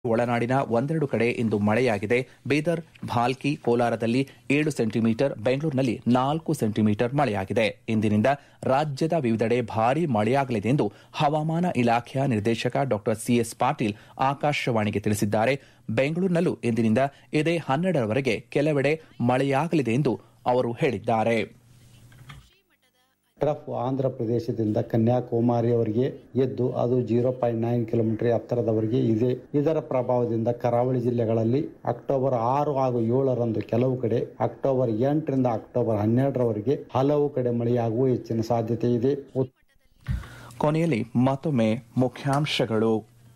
ಒಳನಾಡಿನ ಒಂದೆರಡು ಕಡೆ ಇಂದು ಮಳೆಯಾಗಿದೆ ಬೀದರ್ ಭಾಲ್ಕಿ ಕೋಲಾರದಲ್ಲಿ ಏಳು ಸೆಂಟಿಮೀಟರ್ ಬೆಂಗಳೂರಿನಲ್ಲಿ ನಾಲ್ಕು ಸೆಂಟಿಮೀಟರ್ ಮಳೆಯಾಗಿದೆ ಇಂದಿನಿಂದ ರಾಜ್ಯದ ವಿವಿಧೆಡೆ ಭಾರೀ ಮಳೆಯಾಗಲಿದೆ ಎಂದು ಹವಾಮಾನ ಇಲಾಖೆಯ ನಿರ್ದೇಶಕ ಡಾ ಸಿಎಸ್ ಪಾಟೀಲ್ ಆಕಾಶವಾಣಿಗೆ ತಿಳಿಸಿದ್ದಾರೆ ಬೆಂಗಳೂರಿನಲ್ಲೂ ಇಂದಿನಿಂದ ಇದೇ ಹನ್ನೆರಡರವರೆಗೆ ಕೆಲವೆಡೆ ಮಳೆಯಾಗಲಿದೆ ಎಂದು ಅವರು ಹೇಳಿದ್ದಾರೆ ಟ್ರಫ್ ಆಂಧ್ರ ಪ್ರದೇಶದಿಂದ ಕನ್ಯಾಕುಮಾರಿಯವರೆಗೆ ಎದ್ದು ಅದು ಜೀರೋ ಪಾಯಿಂಟ್ ನೈನ್ ಕಿಲೋಮೀಟರ್ ಎತ್ತರದವರೆಗೆ ಇದೆ ಇದರ ಪ್ರಭಾವದಿಂದ ಕರಾವಳಿ ಜಿಲ್ಲೆಗಳಲ್ಲಿ ಅಕ್ಟೋಬರ್ ಆರು ಹಾಗೂ ಏಳರಂದು ಕೆಲವು ಕಡೆ ಅಕ್ಟೋಬರ್ ಎಂಟರಿಂದ ಅಕ್ಟೋಬರ್ ಹನ್ನೆರಡರವರೆಗೆ ಹಲವು ಕಡೆ ಮಳೆಯಾಗುವ ಹೆಚ್ಚಿನ ಸಾಧ್ಯತೆ ಇದೆ ಉತ್- ಕೊನೆಯಲ್ಲಿ ಮತ್ತೊಮ್ಮೆ ಮುಖ್ಯಾಂಶಗಳು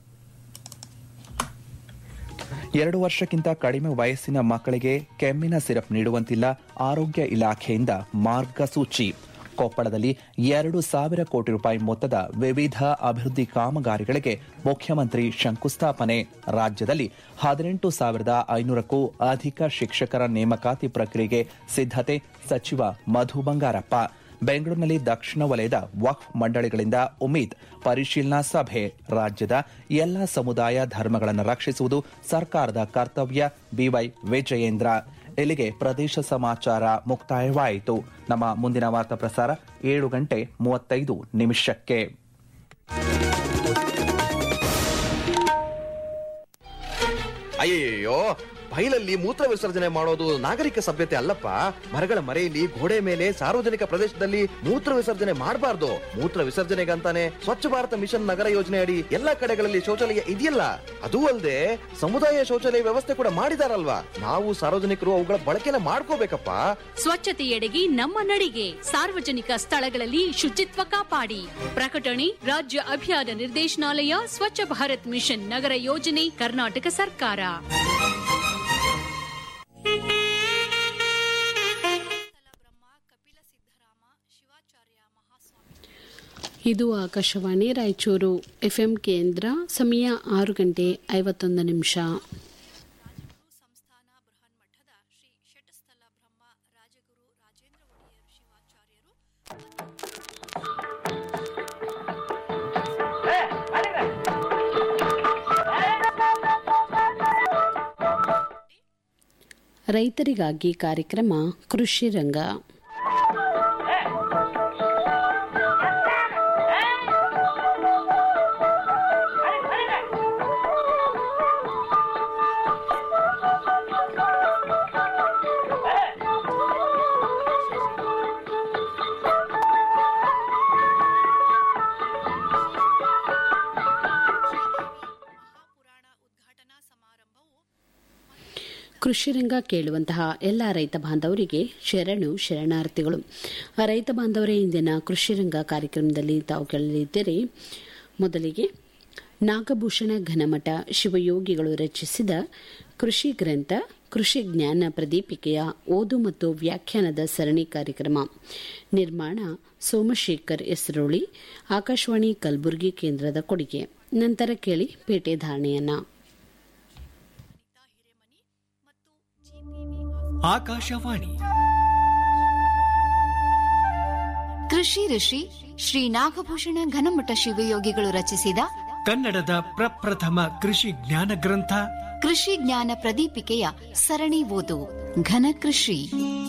ಎರಡು ವರ್ಷಕ್ಕಿಂತ ಕಡಿಮೆ ವಯಸ್ಸಿನ ಮಕ್ಕಳಿಗೆ ಕೆಮ್ಮಿನ ಸಿರಪ್ ನೀಡುವಂತಿಲ್ಲ ಆರೋಗ್ಯ ಇಲಾಖೆಯಿಂದ ಮಾರ್ಗಸೂಚಿ ಕೊಪ್ಪಳದಲ್ಲಿ ಎರಡು ಸಾವಿರ ಕೋಟಿ ರೂಪಾಯಿ ಮೊತ್ತದ ವಿವಿಧ ಅಭಿವೃದ್ಧಿ ಕಾಮಗಾರಿಗಳಿಗೆ ಮುಖ್ಯಮಂತ್ರಿ ಶಂಕುಸ್ಥಾಪನೆ ರಾಜ್ಯದಲ್ಲಿ ಹದಿನೆಂಟು ಸಾವಿರದ ಐನೂರಕ್ಕೂ ಅಧಿಕ ಶಿಕ್ಷಕರ ನೇಮಕಾತಿ ಪ್ರಕ್ರಿಯೆಗೆ ಸಿದ್ಧತೆ ಸಚಿವ ಮಧು ಬಂಗಾರಪ್ಪ ಬೆಂಗಳೂರಿನಲ್ಲಿ ದಕ್ಷಿಣ ವಲಯದ ವಕ್ಫ್ ಮಂಡಳಿಗಳಿಂದ ಉಮೀದ್ ಪರಿಶೀಲನಾ ಸಭೆ ರಾಜ್ಯದ ಎಲ್ಲ ಸಮುದಾಯ ಧರ್ಮಗಳನ್ನು ರಕ್ಷಿಸುವುದು ಸರ್ಕಾರದ ಕರ್ತವ್ಯ ಬಿವೈ ವಿಜಯೇಂದ್ರ ಇಲ್ಲಿಗೆ ಪ್ರದೇಶ ಸಮಾಚಾರ ಮುಕ್ತಾಯವಾಯಿತು ನಮ್ಮ ಮುಂದಿನ ವಾರ್ತಾ ಪ್ರಸಾರ ಏಳು ಗಂಟೆ ಮೂವತ್ತೈದು ನಿಮಿಷಕ್ಕೆ ಅಯ್ಯಯ್ಯೋ ಬೈಲಲ್ಲಿ ಮೂತ್ರ ವಿಸರ್ಜನೆ ಮಾಡೋದು ನಾಗರಿಕ ಸಭ್ಯತೆ ಅಲ್ಲಪ್ಪ ಮರಗಳ ಮರೆಯಲ್ಲಿ ಗೋಡೆ ಮೇಲೆ ಸಾರ್ವಜನಿಕ ಪ್ರದೇಶದಲ್ಲಿ ಮೂತ್ರ ವಿಸರ್ಜನೆ ಮಾಡಬಾರ್ದು ಮೂತ್ರ ವಿಸರ್ಜನೆಗಂತಾನೆ ಸ್ವಚ್ಛ ಭಾರತ ಮಿಷನ್ ನಗರ ಯೋಜನೆ ಅಡಿ ಎಲ್ಲಾ ಕಡೆಗಳಲ್ಲಿ ಶೌಚಾಲಯ ಇದೆಯಲ್ಲ ಅದೂ ಅಲ್ಲದೆ ಸಮುದಾಯ ಶೌಚಾಲಯ ವ್ಯವಸ್ಥೆ ಕೂಡ ಮಾಡಿದಾರಲ್ವಾ ನಾವು ಸಾರ್ವಜನಿಕರು ಅವುಗಳ ಬಳಕೆನ ಮಾಡ್ಕೋಬೇಕಪ್ಪ ಸ್ವಚ್ಛತೆಯೆಡೆಗೆ ನಮ್ಮ ನಡಿಗೆ ಸಾರ್ವಜನಿಕ ಸ್ಥಳಗಳಲ್ಲಿ ಶುಚಿತ್ವ ಕಾಪಾಡಿ ಪ್ರಕಟಣೆ ರಾಜ್ಯ ಅಭಿಯಾನ ನಿರ್ದೇಶನಾಲಯ ಸ್ವಚ್ಛ ಭಾರತ್ ಮಿಷನ್ ನಗರ ಯೋಜನೆ ಕರ್ನಾಟಕ ಸರ್ಕಾರ ಇದು ಆಕಾಶವಾಣಿ ರಾಯಚೂರು ಎಫ್ಎಂ ಕೇಂದ್ರ ಸಮಯ ಆರು ಗಂಟೆ ಐವತ್ತೊಂದು ನಿಮಿಷ ರೈತರಿಗಾಗಿ ಕಾರ್ಯಕ್ರಮ ಕೃಷಿ ರಂಗ ಕೃಷಿ ರಂಗ ಕೇಳುವಂತಹ ಎಲ್ಲ ರೈತ ಬಾಂಧವರಿಗೆ ಶರಣು ಶರಣಾರ್ಥಿಗಳು ರೈತ ಬಾಂಧವರೇ ಇಂದಿನ ಕೃಷಿ ರಂಗ ಕಾರ್ಯಕ್ರಮದಲ್ಲಿ ತಾವು ಕೇಳಲಿದ್ದೀರಿ ಮೊದಲಿಗೆ ನಾಗಭೂಷಣ ಘನಮಠ ಶಿವಯೋಗಿಗಳು ರಚಿಸಿದ ಕೃಷಿ ಗ್ರಂಥ ಕೃಷಿ ಜ್ಞಾನ ಪ್ರದೀಪಿಕೆಯ ಓದು ಮತ್ತು ವ್ಯಾಖ್ಯಾನದ ಸರಣಿ ಕಾರ್ಯಕ್ರಮ ನಿರ್ಮಾಣ ಸೋಮಶೇಖರ್ ಎಸ್ರೋಳಿ ಆಕಾಶವಾಣಿ ಕಲಬುರಗಿ ಕೇಂದ್ರದ ಕೊಡುಗೆ ನಂತರ ಕೇಳಿ ಪೇಟೆ ಧಾರಣೆಯನ್ನ ಆಕಾಶವಾಣಿ ಕೃಷಿ ಋಷಿ ಶ್ರೀ ನಾಗಭೂಷಣ ಘನಮಠ ಶಿವಯೋಗಿಗಳು ರಚಿಸಿದ ಕನ್ನಡದ ಪ್ರಪ್ರಥಮ ಕೃಷಿ ಜ್ಞಾನ ಗ್ರಂಥ ಕೃಷಿ ಜ್ಞಾನ ಪ್ರದೀಪಿಕೆಯ ಸರಣಿ ಓದು ಘನ ಕೃಷಿ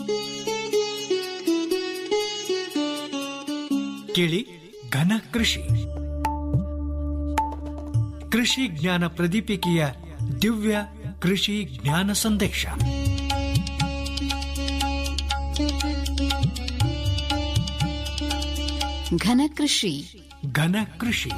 ಕೇಳಿ ಘನ ಕೃಷಿ ಕೃಷಿ ಜ್ಞಾನ ಪ್ರದೀಪಿಕೆಯ ದಿವ್ಯ ಕೃಷಿ ಜ್ಞಾನ ಸಂದೇಶ ಘನ ಕೃಷಿ ಘನ ಕೃಷಿ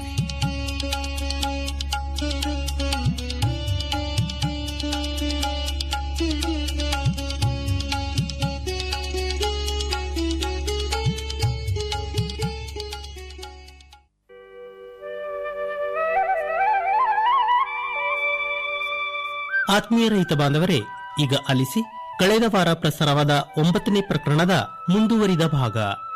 ಆತ್ಮೀಯ ರೈತ ಬಾಂಧವರೇ ಈಗ ಆಲಿಸಿ ಕಳೆದ ವಾರ ಪ್ರಸಾರವಾದ ಒಂಬತ್ತನೇ ಪ್ರಕರಣದ ಮುಂದುವರಿದ ಭಾಗ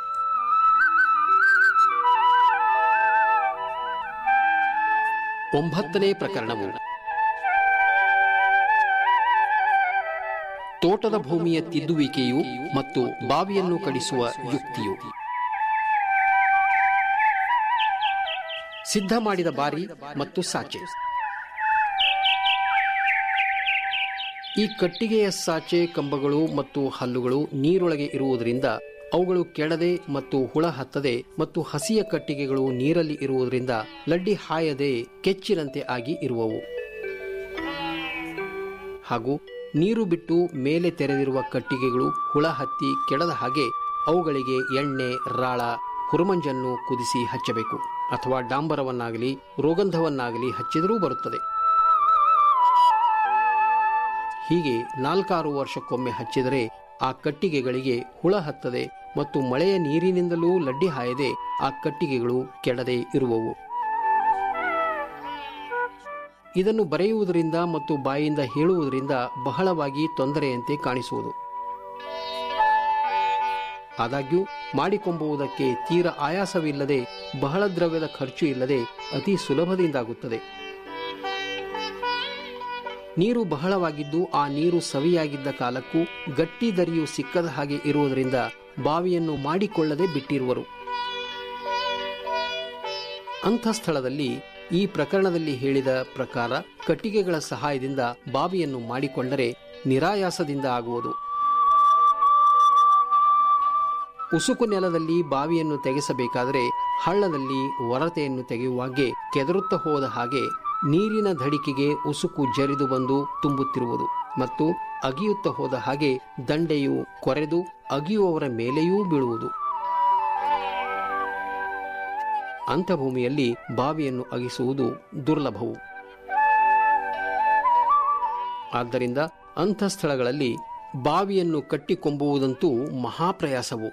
ಒಂಬತ್ತನೇ ಪ್ರಕರಣವು ತೋಟದ ಭೂಮಿಯ ತಿದ್ದುವಿಕೆಯು ಮತ್ತು ಬಾವಿಯನ್ನು ಕಡಿಸುವ ಯುಕ್ತಿಯು ಸಿದ್ಧ ಮಾಡಿದ ಬಾರಿ ಮತ್ತು ಸಾಚೆ ಈ ಕಟ್ಟಿಗೆಯ ಸಾಚೆ ಕಂಬಗಳು ಮತ್ತು ಹಲ್ಲುಗಳು ನೀರೊಳಗೆ ಇರುವುದರಿಂದ ಅವುಗಳು ಕೆಡದೆ ಮತ್ತು ಹುಳ ಹತ್ತದೆ ಮತ್ತು ಹಸಿಯ ಕಟ್ಟಿಗೆಗಳು ನೀರಲ್ಲಿ ಇರುವುದರಿಂದ ಲಡ್ಡಿ ಹಾಯದೆ ಕೆಚ್ಚಿನಂತೆ ಆಗಿ ಇರುವವು ಹಾಗೂ ನೀರು ಬಿಟ್ಟು ಮೇಲೆ ತೆರೆದಿರುವ ಕಟ್ಟಿಗೆಗಳು ಹುಳ ಹತ್ತಿ ಕೆಡದ ಹಾಗೆ ಅವುಗಳಿಗೆ ಎಣ್ಣೆ ರಾಳ ಹುರುಮಂಜನ್ನು ಕುದಿಸಿ ಹಚ್ಚಬೇಕು ಅಥವಾ ಡಾಂಬರವನ್ನಾಗಲಿ ರೋಗಂಧವನ್ನಾಗಲಿ ಹಚ್ಚಿದರೂ ಬರುತ್ತದೆ ಹೀಗೆ ನಾಲ್ಕಾರು ವರ್ಷಕ್ಕೊಮ್ಮೆ ಹಚ್ಚಿದರೆ ಆ ಕಟ್ಟಿಗೆಗಳಿಗೆ ಹುಳ ಹತ್ತದೆ ಮತ್ತು ಮಳೆಯ ನೀರಿನಿಂದಲೂ ಲಡ್ಡಿ ಹಾಯದೆ ಆ ಕಟ್ಟಿಗೆಗಳು ಕೆಡದೆ ಇರುವವು ಇದನ್ನು ಬರೆಯುವುದರಿಂದ ಮತ್ತು ಬಾಯಿಂದ ಹೇಳುವುದರಿಂದ ಬಹಳವಾಗಿ ತೊಂದರೆಯಂತೆ ಕಾಣಿಸುವುದು ಆದಾಗ್ಯೂ ಮಾಡಿಕೊಂಬುವುದಕ್ಕೆ ತೀರ ಆಯಾಸವಿಲ್ಲದೆ ಬಹಳ ದ್ರವ್ಯದ ಖರ್ಚು ಇಲ್ಲದೆ ಅತಿ ಸುಲಭದಿಂದಾಗುತ್ತದೆ ನೀರು ಬಹಳವಾಗಿದ್ದು ಆ ನೀರು ಸವಿಯಾಗಿದ್ದ ಕಾಲಕ್ಕೂ ಗಟ್ಟಿ ದರಿಯು ಸಿಕ್ಕದ ಹಾಗೆ ಇರುವುದರಿಂದ ಬಾವಿಯನ್ನು ಮಾಡಿಕೊಳ್ಳದೆ ಬಿಟ್ಟಿರುವರು ಅಂಥ ಸ್ಥಳದಲ್ಲಿ ಈ ಪ್ರಕರಣದಲ್ಲಿ ಹೇಳಿದ ಪ್ರಕಾರ ಕಟ್ಟಿಗೆಗಳ ಸಹಾಯದಿಂದ ಬಾವಿಯನ್ನು ಮಾಡಿಕೊಂಡರೆ ನಿರಾಯಾಸದಿಂದ ಆಗುವುದು ಉಸುಕು ನೆಲದಲ್ಲಿ ಬಾವಿಯನ್ನು ತೆಗೆಸಬೇಕಾದರೆ ಹಳ್ಳದಲ್ಲಿ ಒರತೆಯನ್ನು ತೆಗೆಯುವಾಗೆ ಕೆದರುತ್ತಾ ಹೋದ ಹಾಗೆ ನೀರಿನ ಧಡಿಕೆಗೆ ಉಸುಕು ಜರಿದು ಬಂದು ತುಂಬುತ್ತಿರುವುದು ಮತ್ತು ಅಗಿಯುತ್ತಾ ಹೋದ ಹಾಗೆ ದಂಡೆಯು ಕೊರೆದು ಅಗಿಯುವವರ ಮೇಲೆಯೂ ಬೀಳುವುದು ಅಂಥ ಭೂಮಿಯಲ್ಲಿ ಬಾವಿಯನ್ನು ಅಗಿಸುವುದು ದುರ್ಲಭವು ಆದ್ದರಿಂದ ಅಂಥ ಸ್ಥಳಗಳಲ್ಲಿ ಬಾವಿಯನ್ನು ಕಟ್ಟಿಕೊಂಬುವುದಂತೂ ಮಹಾಪ್ರಯಾಸವು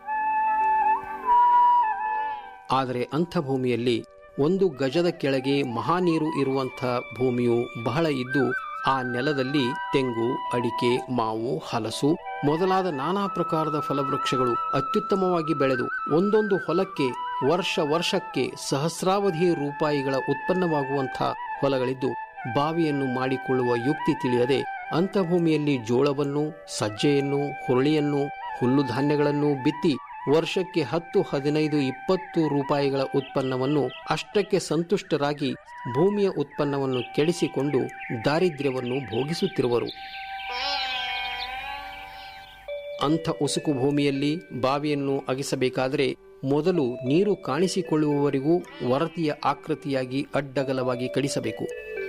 ಆದರೆ ಅಂಥ ಭೂಮಿಯಲ್ಲಿ ಒಂದು ಗಜದ ಕೆಳಗೆ ಮಹಾನೀರು ಇರುವಂಥ ಭೂಮಿಯು ಬಹಳ ಇದ್ದು ಆ ನೆಲದಲ್ಲಿ ತೆಂಗು ಅಡಿಕೆ ಮಾವು ಹಲಸು ಮೊದಲಾದ ನಾನಾ ಪ್ರಕಾರದ ಫಲವೃಕ್ಷಗಳು ಅತ್ಯುತ್ತಮವಾಗಿ ಬೆಳೆದು ಒಂದೊಂದು ಹೊಲಕ್ಕೆ ವರ್ಷ ವರ್ಷಕ್ಕೆ ಸಹಸ್ರಾವಧಿ ರೂಪಾಯಿಗಳ ಉತ್ಪನ್ನವಾಗುವಂಥ ಹೊಲಗಳಿದ್ದು ಬಾವಿಯನ್ನು ಮಾಡಿಕೊಳ್ಳುವ ಯುಕ್ತಿ ತಿಳಿಯದೆ ಅಂಥ ಭೂಮಿಯಲ್ಲಿ ಜೋಳವನ್ನು ಸಜ್ಜೆಯನ್ನು ಹುರುಳಿಯನ್ನು ಹುಲ್ಲು ಧಾನ್ಯಗಳನ್ನು ಬಿತ್ತಿ ವರ್ಷಕ್ಕೆ ಹತ್ತು ಹದಿನೈದು ಇಪ್ಪತ್ತು ರೂಪಾಯಿಗಳ ಉತ್ಪನ್ನವನ್ನು ಅಷ್ಟಕ್ಕೆ ಸಂತುಷ್ಟರಾಗಿ ಭೂಮಿಯ ಉತ್ಪನ್ನವನ್ನು ಕೆಡಿಸಿಕೊಂಡು ದಾರಿದ್ರ್ಯವನ್ನು ಭೋಗಿಸುತ್ತಿರುವರು ಅಂಥ ಉಸುಕು ಭೂಮಿಯಲ್ಲಿ ಬಾವಿಯನ್ನು ಅಗಿಸಬೇಕಾದರೆ ಮೊದಲು ನೀರು ಕಾಣಿಸಿಕೊಳ್ಳುವವರೆಗೂ ವರತಿಯ ಆಕೃತಿಯಾಗಿ ಅಡ್ಡಗಲವಾಗಿ ಕಡಿಸಬೇಕು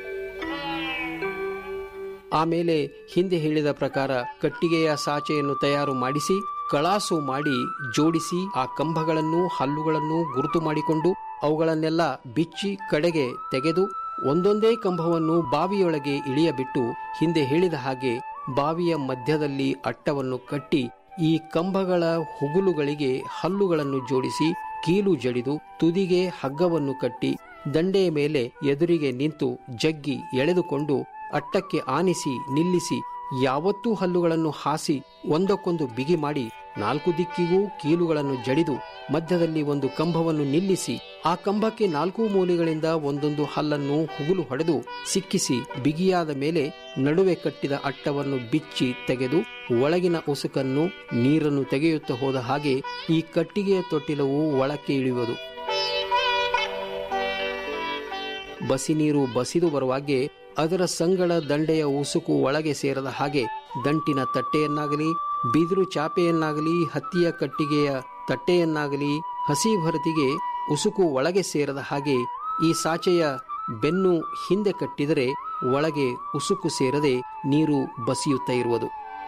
ಆಮೇಲೆ ಹಿಂದೆ ಹೇಳಿದ ಪ್ರಕಾರ ಕಟ್ಟಿಗೆಯ ಸಾಚೆಯನ್ನು ತಯಾರು ಮಾಡಿಸಿ ಕಳಾಸು ಮಾಡಿ ಜೋಡಿಸಿ ಆ ಕಂಬಗಳನ್ನು ಹಲ್ಲುಗಳನ್ನು ಗುರುತು ಮಾಡಿಕೊಂಡು ಅವುಗಳನ್ನೆಲ್ಲ ಬಿಚ್ಚಿ ಕಡೆಗೆ ತೆಗೆದು ಒಂದೊಂದೇ ಕಂಬವನ್ನು ಬಾವಿಯೊಳಗೆ ಇಳಿಯಬಿಟ್ಟು ಹಿಂದೆ ಹೇಳಿದ ಹಾಗೆ ಬಾವಿಯ ಮಧ್ಯದಲ್ಲಿ ಅಟ್ಟವನ್ನು ಕಟ್ಟಿ ಈ ಕಂಬಗಳ ಹುಗುಲುಗಳಿಗೆ ಹಲ್ಲುಗಳನ್ನು ಜೋಡಿಸಿ ಕೀಲು ಜಡಿದು ತುದಿಗೆ ಹಗ್ಗವನ್ನು ಕಟ್ಟಿ ದಂಡೆಯ ಮೇಲೆ ಎದುರಿಗೆ ನಿಂತು ಜಗ್ಗಿ ಎಳೆದುಕೊಂಡು ಅಟ್ಟಕ್ಕೆ ಆನಿಸಿ ನಿಲ್ಲಿಸಿ ಯಾವತ್ತೂ ಹಲ್ಲುಗಳನ್ನು ಹಾಸಿ ಒಂದಕ್ಕೊಂದು ಬಿಗಿ ಮಾಡಿ ನಾಲ್ಕು ದಿಕ್ಕಿಗೂ ಕೀಲುಗಳನ್ನು ಜಡಿದು ಮಧ್ಯದಲ್ಲಿ ಒಂದು ಕಂಬವನ್ನು ನಿಲ್ಲಿಸಿ ಆ ಕಂಬಕ್ಕೆ ನಾಲ್ಕು ಮೂಲೆಗಳಿಂದ ಒಂದೊಂದು ಹಲ್ಲನ್ನು ಹುಗುಲು ಹೊಡೆದು ಸಿಕ್ಕಿಸಿ ಬಿಗಿಯಾದ ಮೇಲೆ ನಡುವೆ ಕಟ್ಟಿದ ಅಟ್ಟವನ್ನು ಬಿಚ್ಚಿ ತೆಗೆದು ಒಳಗಿನ ಉಸುಕನ್ನು ನೀರನ್ನು ತೆಗೆಯುತ್ತಾ ಹೋದ ಹಾಗೆ ಈ ಕಟ್ಟಿಗೆಯ ತೊಟ್ಟಿಲವು ಒಳಕ್ಕೆ ಇಳಿಯುವುದು ಬಸಿ ನೀರು ಬಸಿದು ಬರುವಾಗೆ ಅದರ ಸಂಗಡ ದಂಡೆಯ ಉಸುಕು ಒಳಗೆ ಸೇರದ ಹಾಗೆ ದಂಟಿನ ತಟ್ಟೆಯನ್ನಾಗಲಿ ಬಿದಿರು ಚಾಪೆಯನ್ನಾಗಲಿ ಹತ್ತಿಯ ಕಟ್ಟಿಗೆಯ ತಟ್ಟೆಯನ್ನಾಗಲಿ ಹಸಿ ಭರತಿಗೆ ಉಸುಕು ಒಳಗೆ ಸೇರದ ಹಾಗೆ ಈ ಸಾಚೆಯ ಬೆನ್ನು ಹಿಂದೆ ಕಟ್ಟಿದರೆ ಒಳಗೆ ಉಸುಕು ಸೇರದೆ ನೀರು ಬಸಿಯುತ್ತಾ ಇರುವುದು